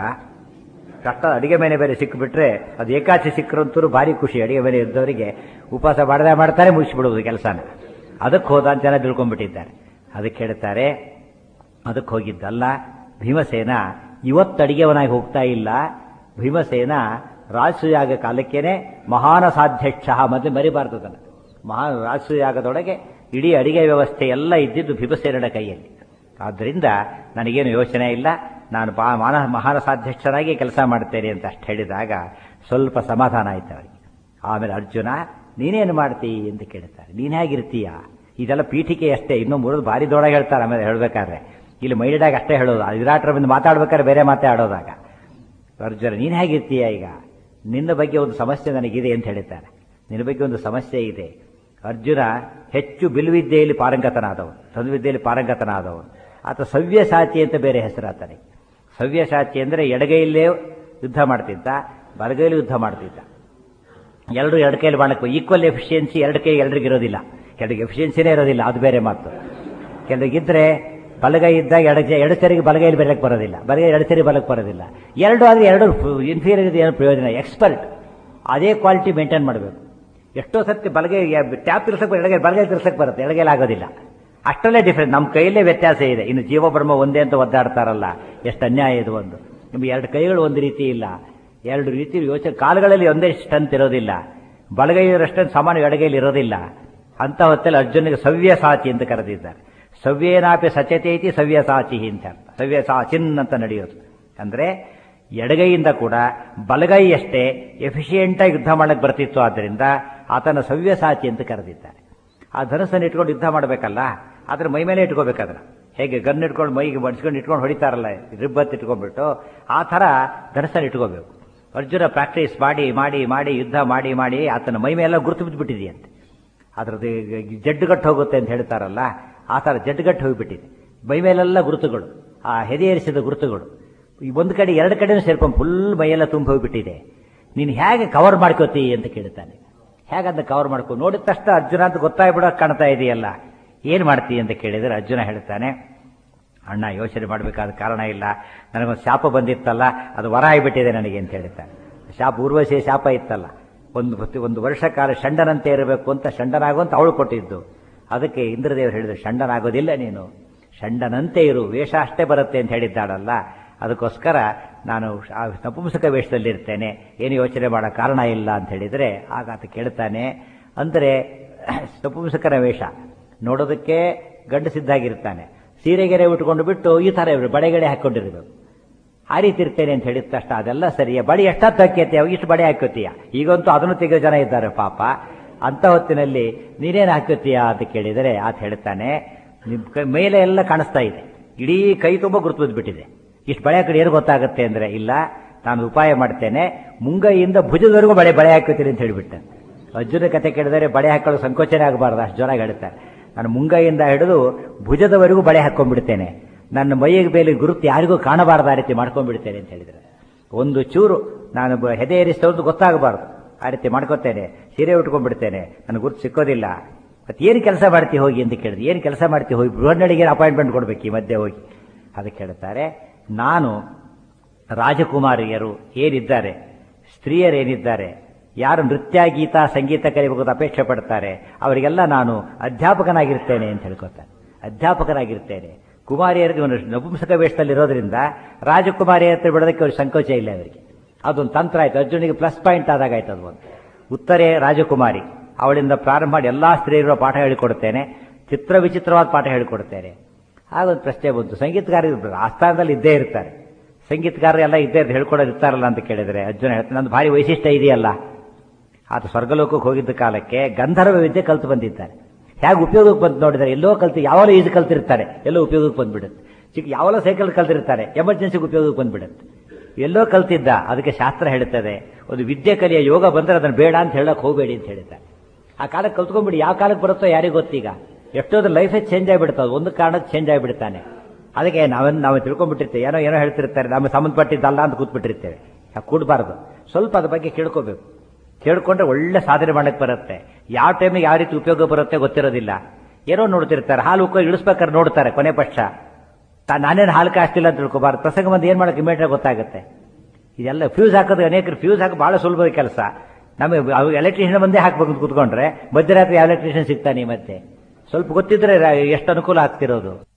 ಕಷ್ಟ ಅಡಿಗೆ ಮನೆ ಬೇರೆ ಸಿಕ್ಕಿಬಿಟ್ರೆ ಅದು ಏಕಾಚಿ ಸಿಕ್ಕರಂತೂ ಭಾರಿ ಖುಷಿ ಅಡಿಗೆ ಮನೆ ಇದ್ದವರಿಗೆ ಉಪವಾಸ ಮಾಡದೆ ಮಾಡ್ತಾರೆ ಮುಗಿಸ್ಬಿಡುವುದು ಕೆಲಸನ ಅದಕ್ಕೆ ಹೋದ ಅಂತ ಜನ ತಿಳ್ಕೊಂಡ್ಬಿಟ್ಟಿದ್ದಾರೆ ಅದಕ್ಕೆ ಹೇಳ್ತಾರೆ ಅದಕ್ಕೆ ಹೋಗಿದ್ದಲ್ಲ ಭೀಮಸೇನ ಇವತ್ತು ಅಡಿಗೆವನಾಗಿ ಹೋಗ್ತಾ ಇಲ್ಲ ಭೀಮಸೇನ ರಾಜಸೂಯಾಗ ಕಾಲಕ್ಕೇನೆ ಮಹಾನ ಸಾಧ್ಯಕ್ಷ ಮೊದಲು ಮರಿಬಾರ್ದು ಅದನ್ನು ಮಹಾ ರಾಜಸೂಯಾಗದೊಳಗೆ ಇಡೀ ಅಡಿಗೆ ವ್ಯವಸ್ಥೆ ಎಲ್ಲ ಇದ್ದಿದ್ದು ಭೀಮಸೇನನ ಕೈಯಲ್ಲಿ ಆದ್ದರಿಂದ ನನಗೇನು ಯೋಚನೆ ಇಲ್ಲ ನಾನು ಬಾ ಮಾನ ಮಹಾನ ಸಾಧ್ಯಕ್ಷನಾಗಿ ಕೆಲಸ ಮಾಡ್ತೇನೆ ಅಂತ ಅಷ್ಟು ಹೇಳಿದಾಗ ಸ್ವಲ್ಪ ಸಮಾಧಾನ ಆಯ್ತು ಅವರಿಗೆ ಆಮೇಲೆ ಅರ್ಜುನ ನೀನೇನು ಮಾಡ್ತೀ ಅಂತ ಕೇಳ್ತಾರೆ ನೀನು ಹೇಗಿರ್ತೀಯ ಇದೆಲ್ಲ ಪೀಠಿಕೆ ಅಷ್ಟೇ ಇನ್ನೂ ಮೂರು ಭಾರಿ ದೊಡ್ಡಗೆ ಹೇಳ್ತಾರೆ ಆಮೇಲೆ ಹೇಳ್ಬೇಕಾದ್ರೆ ಇಲ್ಲಿ ಮೈಲಿಡಾಗ ಅಷ್ಟೇ ಹೇಳೋದು ವಿರಾಟರ ಬಂದು ಮಾತಾಡ್ಬೇಕಾದ್ರೆ ಬೇರೆ ಮಾತೇ ಆಡೋದಾಗ ಅರ್ಜುನ ನೀನು ಹೇಗಿರ್ತೀಯ ಈಗ ನಿನ್ನ ಬಗ್ಗೆ ಒಂದು ಸಮಸ್ಯೆ ನನಗಿದೆ ಅಂತ ಹೇಳ್ತಾರೆ ನಿನ್ನ ಬಗ್ಗೆ ಒಂದು ಸಮಸ್ಯೆ ಇದೆ ಅರ್ಜುನ ಹೆಚ್ಚು ಬಿಲ್ವಿದ್ಯೆಯಲ್ಲಿ ಪಾರಂಗತನಾದವನು ಸದ್ವಿದ್ಯೆಯಲ್ಲಿ ಪಾರಂಗತನಾದವನು ಆತ ಸವ್ಯಸಾಚಿ ಅಂತ ಬೇರೆ ಹೆಸರು ಆತನಿಗೆ ಸವ್ಯಸಾಚಿ ಅಂದರೆ ಎಡಗೈಯಲ್ಲೇ ಯುದ್ಧ ಮಾಡ್ತಿದ್ದ ಬಲಗೈಲಿ ಯುದ್ಧ ಮಾಡ್ತಿದ್ದ ಎರಡು ಎರಡು ಕೈಲಿ ಮಾಡಕ್ಕೆ ಈಕ್ವಲ್ ಎಫಿಷಿಯನ್ಸಿ ಎರಡು ಕೈ ಎಲ್ರಿಗೂ ಇರೋದಿಲ್ಲ ಕೆಲರಿಗೆ ಎಫಿಷಿಯನ್ಸಿನೇ ಇರೋದಿಲ್ಲ ಅದು ಬೇರೆ ಮಾತು ಕೆಲರಿಗಿದ್ರೆ ಬಲಗೈ ಇದ್ದಾಗ ಎಡ ಎಡ ಸರಿಗೆ ಬಲಗೈಲಿ ಬೆರಕ್ಕೆ ಬರೋದಿಲ್ಲ ಬಲಗೈ ಎಡ ಸರಿ ಬಲಕ್ಕೆ ಬರೋದಿಲ್ಲ ಎರಡು ಆದರೆ ಎರಡು ಇನ್ಫೀರಿಯರ್ ಏನು ಪ್ರಯೋಜನ ಎಕ್ಸ್ಪರ್ಟ್ ಅದೇ ಕ್ವಾಲಿಟಿ ಮೇಂಟೈನ್ ಮಾಡಬೇಕು ಎಷ್ಟೋ ಸತ್ಯ ಬಲಗೈ ಟ್ಯಾಪ್ ತಿರ್ಸಕ್ಕೆ ಎಡಗೈ ಬಲಗೈ ತಿರ್ಸಕ್ಕೆ ಬರುತ್ತೆ ಎಡಗೈಲಿ ಆಗೋದಿಲ್ಲ ಅಷ್ಟರಲ್ಲೇ ಡಿಫ್ರೆಂಟ್ ನಮ್ಮ ಕೈಯಲ್ಲೇ ವ್ಯತ್ಯಾಸ ಇದೆ ಇನ್ನು ಜೀವಬ್ರಹ್ಮ ಒಂದೇ ಅಂತ ಒದ್ದಾಡ್ತಾರಲ್ಲ ಎಷ್ಟು ಅನ್ಯಾಯ ಇದು ಒಂದು ನಿಮ್ಗೆ ಎರಡು ಕೈಗಳು ಒಂದು ರೀತಿ ಇಲ್ಲ ಎರಡು ರೀತಿ ಯೋಚನೆ ಕಾಲುಗಳಲ್ಲಿ ಒಂದೇ ಸ್ಟ್ರೆಂತ್ ಇರೋದಿಲ್ಲ ಬಲಗೈ ಸ್ಟ್ರೆಂತ್ ಸಾಮಾನ್ಯ ಎಡಗೈಲಿ ಇರೋದಿಲ್ಲ ಅಂತ ಹೊತ್ತಲ್ಲಿ ಅರ್ಜುನಿಗೆ ಸವ್ಯಸಾಚಿ ಅಂತ ಕರೆದಿದ್ದಾರೆ ಸವ್ಯೇನಾಪಿ ಸಚತೇತಿ ಸವ್ಯಸಾಚಿ ಅಂತ ಅರ್ಥ ಸವ್ಯಸಾಚಿನ್ ಅಂತ ನಡೆಯೋದು ಅಂದ್ರೆ ಎಡಗೈಯಿಂದ ಕೂಡ ಬಲಗೈ ಅಷ್ಟೇ ಎಫಿಷಿಯೆಂಟಾಗಿ ಯುದ್ಧ ಮಾಡಕ್ಕೆ ಬರ್ತಿತ್ತು ಆದ್ದರಿಂದ ಆತನ ಸವ್ಯಸಾಚಿ ಅಂತ ಕರೆದಿದ್ದಾರೆ ಆ ಧನಸ್ಸನ್ನು ಇಟ್ಕೊಂಡು ಯುದ್ಧ ಮಾಡಬೇಕಲ್ಲ ಅದ್ರ ಮೈ ಮೇಲೆ ಇಟ್ಕೋಬೇಕಾದ್ರೆ ಹೇಗೆ ಗನ್ ಇಟ್ಕೊಂಡು ಮೈಗೆ ಬಡಿಸ್ಕೊಂಡು ಇಟ್ಕೊಂಡು ಹೊಡಿತಾರಲ್ಲ ರಿಬ್ಬತ್ ಇಟ್ಕೊಂಡ್ಬಿಟ್ಟು ಆ ಥರ ಧನಸ್ಸನ್ನು ಇಟ್ಕೋಬೇಕು ಅರ್ಜುನ ಪ್ರಾಕ್ಟೀಸ್ ಮಾಡಿ ಮಾಡಿ ಮಾಡಿ ಯುದ್ಧ ಮಾಡಿ ಮಾಡಿ ಆತನ ಮೈ ಮೇಲೆಲ್ಲ ಗುರುತು ಬಿದ್ದುಬಿಟ್ಟಿದೆಯಂತೆ ಅದ್ರದ್ದು ಜಡ್ಡುಗಟ್ಟು ಹೋಗುತ್ತೆ ಅಂತ ಹೇಳ್ತಾರಲ್ಲ ಆ ಥರ ಜಡ್ಡುಗಟ್ಟು ಹೋಗಿಬಿಟ್ಟಿದೆ ಮೈ ಮೇಲೆಲ್ಲ ಗುರುತುಗಳು ಆ ಹೆದೆಯೇರಿಸಿದ ಗುರುತುಗಳು ಈ ಒಂದು ಕಡೆ ಎರಡು ಕಡೆನೂ ಸೇರ್ಕೊಂಡು ಫುಲ್ ಮೈಯೆಲ್ಲ ತುಂಬ ಹೋಗಿಬಿಟ್ಟಿದೆ ನೀನು ಹೇಗೆ ಕವರ್ ಮಾಡ್ಕೋತಿ ಅಂತ ಕೇಳ್ತಾನೆ ಹೇಗಂತ ಕವರ್ ಮಾಡ್ಕೊ ನೋಡಿದ ತಕ್ಷಣ ಅರ್ಜುನ ಅಂತ ಗೊತ್ತಾಗ್ಬಿಡೋಕೆ ಕಾಣ್ತಾ ಇದೆಯಲ್ಲ ಏನು ಮಾಡ್ತೀಯ ಅಂತ ಕೇಳಿದರೆ ಅರ್ಜುನ ಹೇಳ್ತಾನೆ ಅಣ್ಣ ಯೋಚನೆ ಮಾಡಬೇಕಾದ ಕಾರಣ ಇಲ್ಲ ನನಗೊಂದು ಶಾಪ ಬಂದಿತ್ತಲ್ಲ ಅದು ವರ ಆಗಿಬಿಟ್ಟಿದೆ ನನಗೆ ಅಂತ ಹೇಳ್ತಾನೆ ಶಾಪ ಊರ್ವಶಿ ಶಾಪ ಇತ್ತಲ್ಲ ಒಂದು ಒಂದು ವರ್ಷ ಕಾಲ ಷಂಡನಂತೆ ಇರಬೇಕು ಅಂತ ಷಂಡನಾಗುವಂತ ಅವಳು ಕೊಟ್ಟಿದ್ದು ಅದಕ್ಕೆ ಇಂದ್ರದೇವರು ಹೇಳಿದ್ರು ಷಂಡನಾಗೋದಿಲ್ಲ ನೀನು ಷಂಡನಂತೆ ಇರು ವೇಷ ಅಷ್ಟೇ ಬರುತ್ತೆ ಅಂತ ಹೇಳಿದ್ದಾಳಲ್ಲ ಅದಕ್ಕೋಸ್ಕರ ನಾನು ಆ ನಪುಂಸಕ ವೇಷದಲ್ಲಿರ್ತೇನೆ ಏನು ಯೋಚನೆ ಮಾಡೋ ಕಾರಣ ಇಲ್ಲ ಅಂತ ಹೇಳಿದರೆ ಆಗ ಆತ ಕೇಳ್ತಾನೆ ಅಂದರೆ ನಪುಂಸಕನ ವೇಷ ನೋಡೋದಕ್ಕೆ ಗಂಡಸಿದ್ದಾಗಿರ್ತಾನೆ ಸೀರೆಗೆರೆ ಉಟ್ಕೊಂಡು ಬಿಟ್ಟು ಈ ಥರ ಇವರು ಬಳೆಗಡೆ ಹಾಕ್ಕೊಂಡಿರ್ಬೇಕು ಆ ರೀತಿ ಇರ್ತೇನೆ ಅಂತ ಹೇಳಿದ ತಕ್ಷಣ ಅದೆಲ್ಲ ಸರಿಯ ಬಡಿ ಎಷ್ಟೊತ್ತು ಹಾಕ್ಯತೀಯ ಇಷ್ಟು ಬಡೆ ಹಾಕೋತೀಯ ಈಗಂತೂ ಅದನ್ನು ತೆಗೆಯೋ ಜನ ಇದ್ದಾರೆ ಪಾಪ ಅಂತ ಹೊತ್ತಿನಲ್ಲಿ ನೀನೇನು ಹಾಕೋತೀಯ ಅಂತ ಕೇಳಿದರೆ ಆತ ಹೇಳ್ತಾನೆ ನಿಮ್ಮ ಮೇಲೆ ಎಲ್ಲ ಕಾಣಿಸ್ತಾ ಇದೆ ಇಡೀ ಕೈ ತುಂಬ ಗುರುತು ಬಿಟ್ಟಿದೆ ಇಷ್ಟು ಬಳೆ ಕಡೆ ಏನು ಗೊತ್ತಾಗುತ್ತೆ ಅಂದರೆ ಇಲ್ಲ ನಾನು ಉಪಾಯ ಮಾಡ್ತೇನೆ ಮುಂಗೈಯಿಂದ ಭುಜದವರೆಗೂ ಬಳೆ ಬಳೆ ಹಾಕೋತೀನಿ ಅಂತ ಹೇಳಿಬಿಟ್ಟೆ ಅರ್ಜುನ ಕತೆ ಕೇಳಿದರೆ ಬಳೆ ಹಾಕೊಳ್ಳೋ ಸಂಕೋಚನೆ ಆಗಬಾರ್ದು ಅಷ್ಟು ಜೋರಾಗಿ ಹೇಳ್ತಾರೆ ನಾನು ಮುಂಗೈಯಿಂದ ಹಿಡಿದು ಭುಜದವರೆಗೂ ಬಳೆ ಹಾಕೊಂಡ್ಬಿಡ್ತೇನೆ ನನ್ನ ಮೈಯ ಮೇಲೆ ಗುರುತು ಯಾರಿಗೂ ಕಾಣಬಾರ್ದು ಆ ರೀತಿ ಮಾಡ್ಕೊಂಡ್ಬಿಡ್ತೇನೆ ಅಂತ ಹೇಳಿದರೆ ಒಂದು ಚೂರು ನಾನು ಹೆದೆ ಏರಿಸ್ತವ್ರದ್ದು ಗೊತ್ತಾಗಬಾರ್ದು ಆ ರೀತಿ ಮಾಡ್ಕೋತೇನೆ ಸೀರೆ ಉಟ್ಕೊಂಡ್ಬಿಡ್ತೇನೆ ನನಗೆ ಗುರುತು ಸಿಕ್ಕೋದಿಲ್ಲ ಮತ್ತೆ ಏನು ಕೆಲಸ ಮಾಡ್ತಿ ಹೋಗಿ ಅಂತ ಕೇಳಿದ್ರೆ ಏನು ಕೆಲಸ ಮಾಡ್ತಿ ಹೋಗಿ ಬೃಹನ್ನಡಿಗೆ ಅಪಾಯಿಂಟ್ಮೆಂಟ್ ಕೊಡ್ಬೇಕು ಈ ಮಧ್ಯೆ ಹೋಗಿ ಅದಕ್ಕೆ ಹೇಳ್ತಾರೆ ನಾನು ರಾಜಕುಮಾರಿಯರು ಏನಿದ್ದಾರೆ ಸ್ತ್ರೀಯರೇನಿದ್ದಾರೆ ಯಾರು ನೃತ್ಯ ಗೀತ ಸಂಗೀತ ಕಲಿಬೇಕು ಅಂತ ಅಪೇಕ್ಷೆ ಪಡ್ತಾರೆ ಅವರಿಗೆಲ್ಲ ನಾನು ಅಧ್ಯಾಪಕನಾಗಿರ್ತೇನೆ ಅಂತ ಹೇಳ್ಕೊತಾನೆ ಅಧ್ಯಾಪಕನಾಗಿರ್ತೇನೆ ಕುಮಾರಿಯರಿಗೆ ಇವನು ನಪುಂಸಕ ವೇಷದಲ್ಲಿರೋದ್ರಿಂದ ರಾಜಕುಮಾರಿ ಹತ್ರ ಬಿಡೋದಕ್ಕೆ ಅವ್ರಿಗೆ ಸಂಕೋಚ ಇಲ್ಲ ಅವರಿಗೆ ಅದೊಂದು ತಂತ್ರ ಆಯ್ತು ಅರ್ಜುನಿಗೆ ಪ್ಲಸ್ ಪಾಯಿಂಟ್ ಆದಾಗ ಆಯ್ತು ಅದು ಒಂದು ಉತ್ತರೆ ರಾಜಕುಮಾರಿ ಅವಳಿಂದ ಪ್ರಾರಂಭ ಮಾಡಿ ಎಲ್ಲಾ ಸ್ತ್ರೀಯರ ಪಾಠ ಹೇಳಿಕೊಡ್ತೇನೆ ಚಿತ್ರ ವಿಚಿತ್ರವಾದ ಪಾಠ ಹೇಳಿಕೊಡ್ತೇನೆ ಆಗೊಂದು ಪ್ರಶ್ನೆ ಬಂತು ಸಂಗೀತಗಾರರು ಆಸ್ಥಾನದಲ್ಲಿ ಇದ್ದೇ ಇರ್ತಾರೆ ಸಂಗೀತಗಾರರು ಎಲ್ಲ ಇದ್ದೇ ಇರ್ತಾರೆ, ಹೇಳ್ಕೊಡೋರು ಇರ್ತಾರಲ್ಲ ಅಂತ ಕೇಳಿದ್ರೆ ಅರ್ಜುನ ಹೇಳ್ತಾನೆ ನಂದು ಭಾರಿ ವೈಶಿಷ್ಟ್ಯ ಇದೆಯಲ್ಲ ಆತ ಸ್ವರ್ಗಲೋಕಕ್ಕೆ ಹೋಗಿದ್ದ ಕಾಲಕ್ಕೆ ಗಂಧರ್ವ ವಿದ್ಯೆ ಕಲ್ತು ಬಂದಿದ್ದಾರೆ ಹೇಗೆ ಉಪಯೋಗಕ್ಕೆ ಬಂದು ನೋಡಿದ್ದಾರೆ ಎಲ್ಲೋ ಕಲ್ತು ಯಾವಾಗಲೂ ಈಜು ಕಲ್ತಿರ್ತಾರೆ ಎಲ್ಲೋ ಉಪಯೋಗಕ್ಕೆ ಬಂದ್ಬಿಡುತ್ತೆ ಚಿಕ್ಕ ಯಾವಾಗಲೂ ಸೈಕಲ್ ಕಲ್ತಿರ್ತಾರೆ ಎಮರ್ಜೆನ್ಸಿಗೆ ಉಪಯೋಗಕ್ಕೆ ಬಂದ್ಬಿಡುತ್ತೆ ಎಲ್ಲೋ ಕಲ್ತಿದ್ದ ಅದಕ್ಕೆ ಶಾಸ್ತ್ರ ಹೇಳುತ್ತದೆ ಒಂದು ವಿದ್ಯೆ ಕಲಿಯ ಯೋಗ ಬಂದರೆ ಅದನ್ನು ಬೇಡ ಅಂತ ಹೇಳಕ್ ಹೋಗಬೇಡಿ ಅಂತ ಹೇಳಿದ್ದಾರೆ ಆ ಕಾಲಕ್ಕೆ ಕಲ್ತ್ಕೊಂಡ್ಬಿಡಿ ಯಾವ ಕಾಲಕ್ಕೆ ಬರುತ್ತೋ ಯಾರಿಗೂ ಗೊತ್ತೀಗ ಎಷ್ಟೋದ್ರ ಲೈಫೇ ಚೇಂಜ್ ಆಗಿಬಿಡ್ತದೆ ಒಂದು ಕಾರಣಕ್ಕೆ ಚೇಂಜ್ ಆಗಿಬಿಡ್ತಾನೆ ಅದಕ್ಕೆ ನಾವೇನು ನಾವು ತಿಳ್ಕೊಂಡ್ಬಿಟ್ಟಿರ್ತೇವೆ ಏನೋ ಏನೋ ಹೇಳ್ತಿರ್ತಾರೆ ನಮಗೆ ಸಂಬಂಧಪಟ್ಟಿದ್ದಲ್ಲ ಅಂತ ಕೂತ್ಬಿಟ್ಟಿರ್ತೇವೆ ಆ ಕೂಡಬಾರ್ದು ಸ್ವಲ್ಪ ಅದ್ರ ಬಗ್ಗೆ ಕೇಳ್ಕೋಬೇಕು ಕೇಳ್ಕೊಂಡ್ರೆ ಒಳ್ಳೆ ಸಾಧನೆ ಮಾಡಕ್ಕೆ ಬರುತ್ತೆ ಯಾವ ಟೈಮಿಗೆ ಯಾವ ರೀತಿ ಉಪಯೋಗ ಬರುತ್ತೆ ಗೊತ್ತಿರೋದಿಲ್ಲ ಏನೋ ನೋಡ್ತಿರ್ತಾರೆ ಹಾಲು ಉಕ್ಕೋ ಇಳಿಸ್ಬೇಕಾದ್ರೆ ನೋಡ್ತಾರೆ ಕೊನೆ ಪಕ್ಷ ತಾ ನಾನೇನು ಹಾಲು ಕಾಸ್ತಿಲ್ಲ ಅಂತ ತಿಳ್ಕೊಬಾರ್ದು ಪ್ರಸಂಗ ಬಂದು ಏನು ಮಾಡೋಕೆ ಇಮಿಡಿಯೇಟ್ ಗೊತ್ತಾಗುತ್ತೆ ಇದೆಲ್ಲ ಫ್ಯೂಸ್ ಹಾಕೋದು ಅನೇಕರು ಫ್ಯೂಸ್ ಹಾಕಿ ಬಹಳ ಸುಲಭದ ಕೆಲಸ ನಮಗೆ ಎಲೆಕ್ಟ್ರಿಷಿಯನ್ ಬಂದೇ ಹಾಕ್ಬೇಕು ಅಂತ ಕೂತ್ಕೊಂಡ್ರೆ ಮಧ್ಯರಾತ್ರಿ ಎಲೆಕ್ಟ್ರಿಷಿಯನ್ ಸಿಗ್ತಾನೆ ಮತ್ತೆ ಸ್ವಲ್ಪ ಗೊತ್ತಿದ್ರೆ ರ- ಎಷ್ಟು ಅನುಕೂಲ ಆಗ್ತಿರೋದು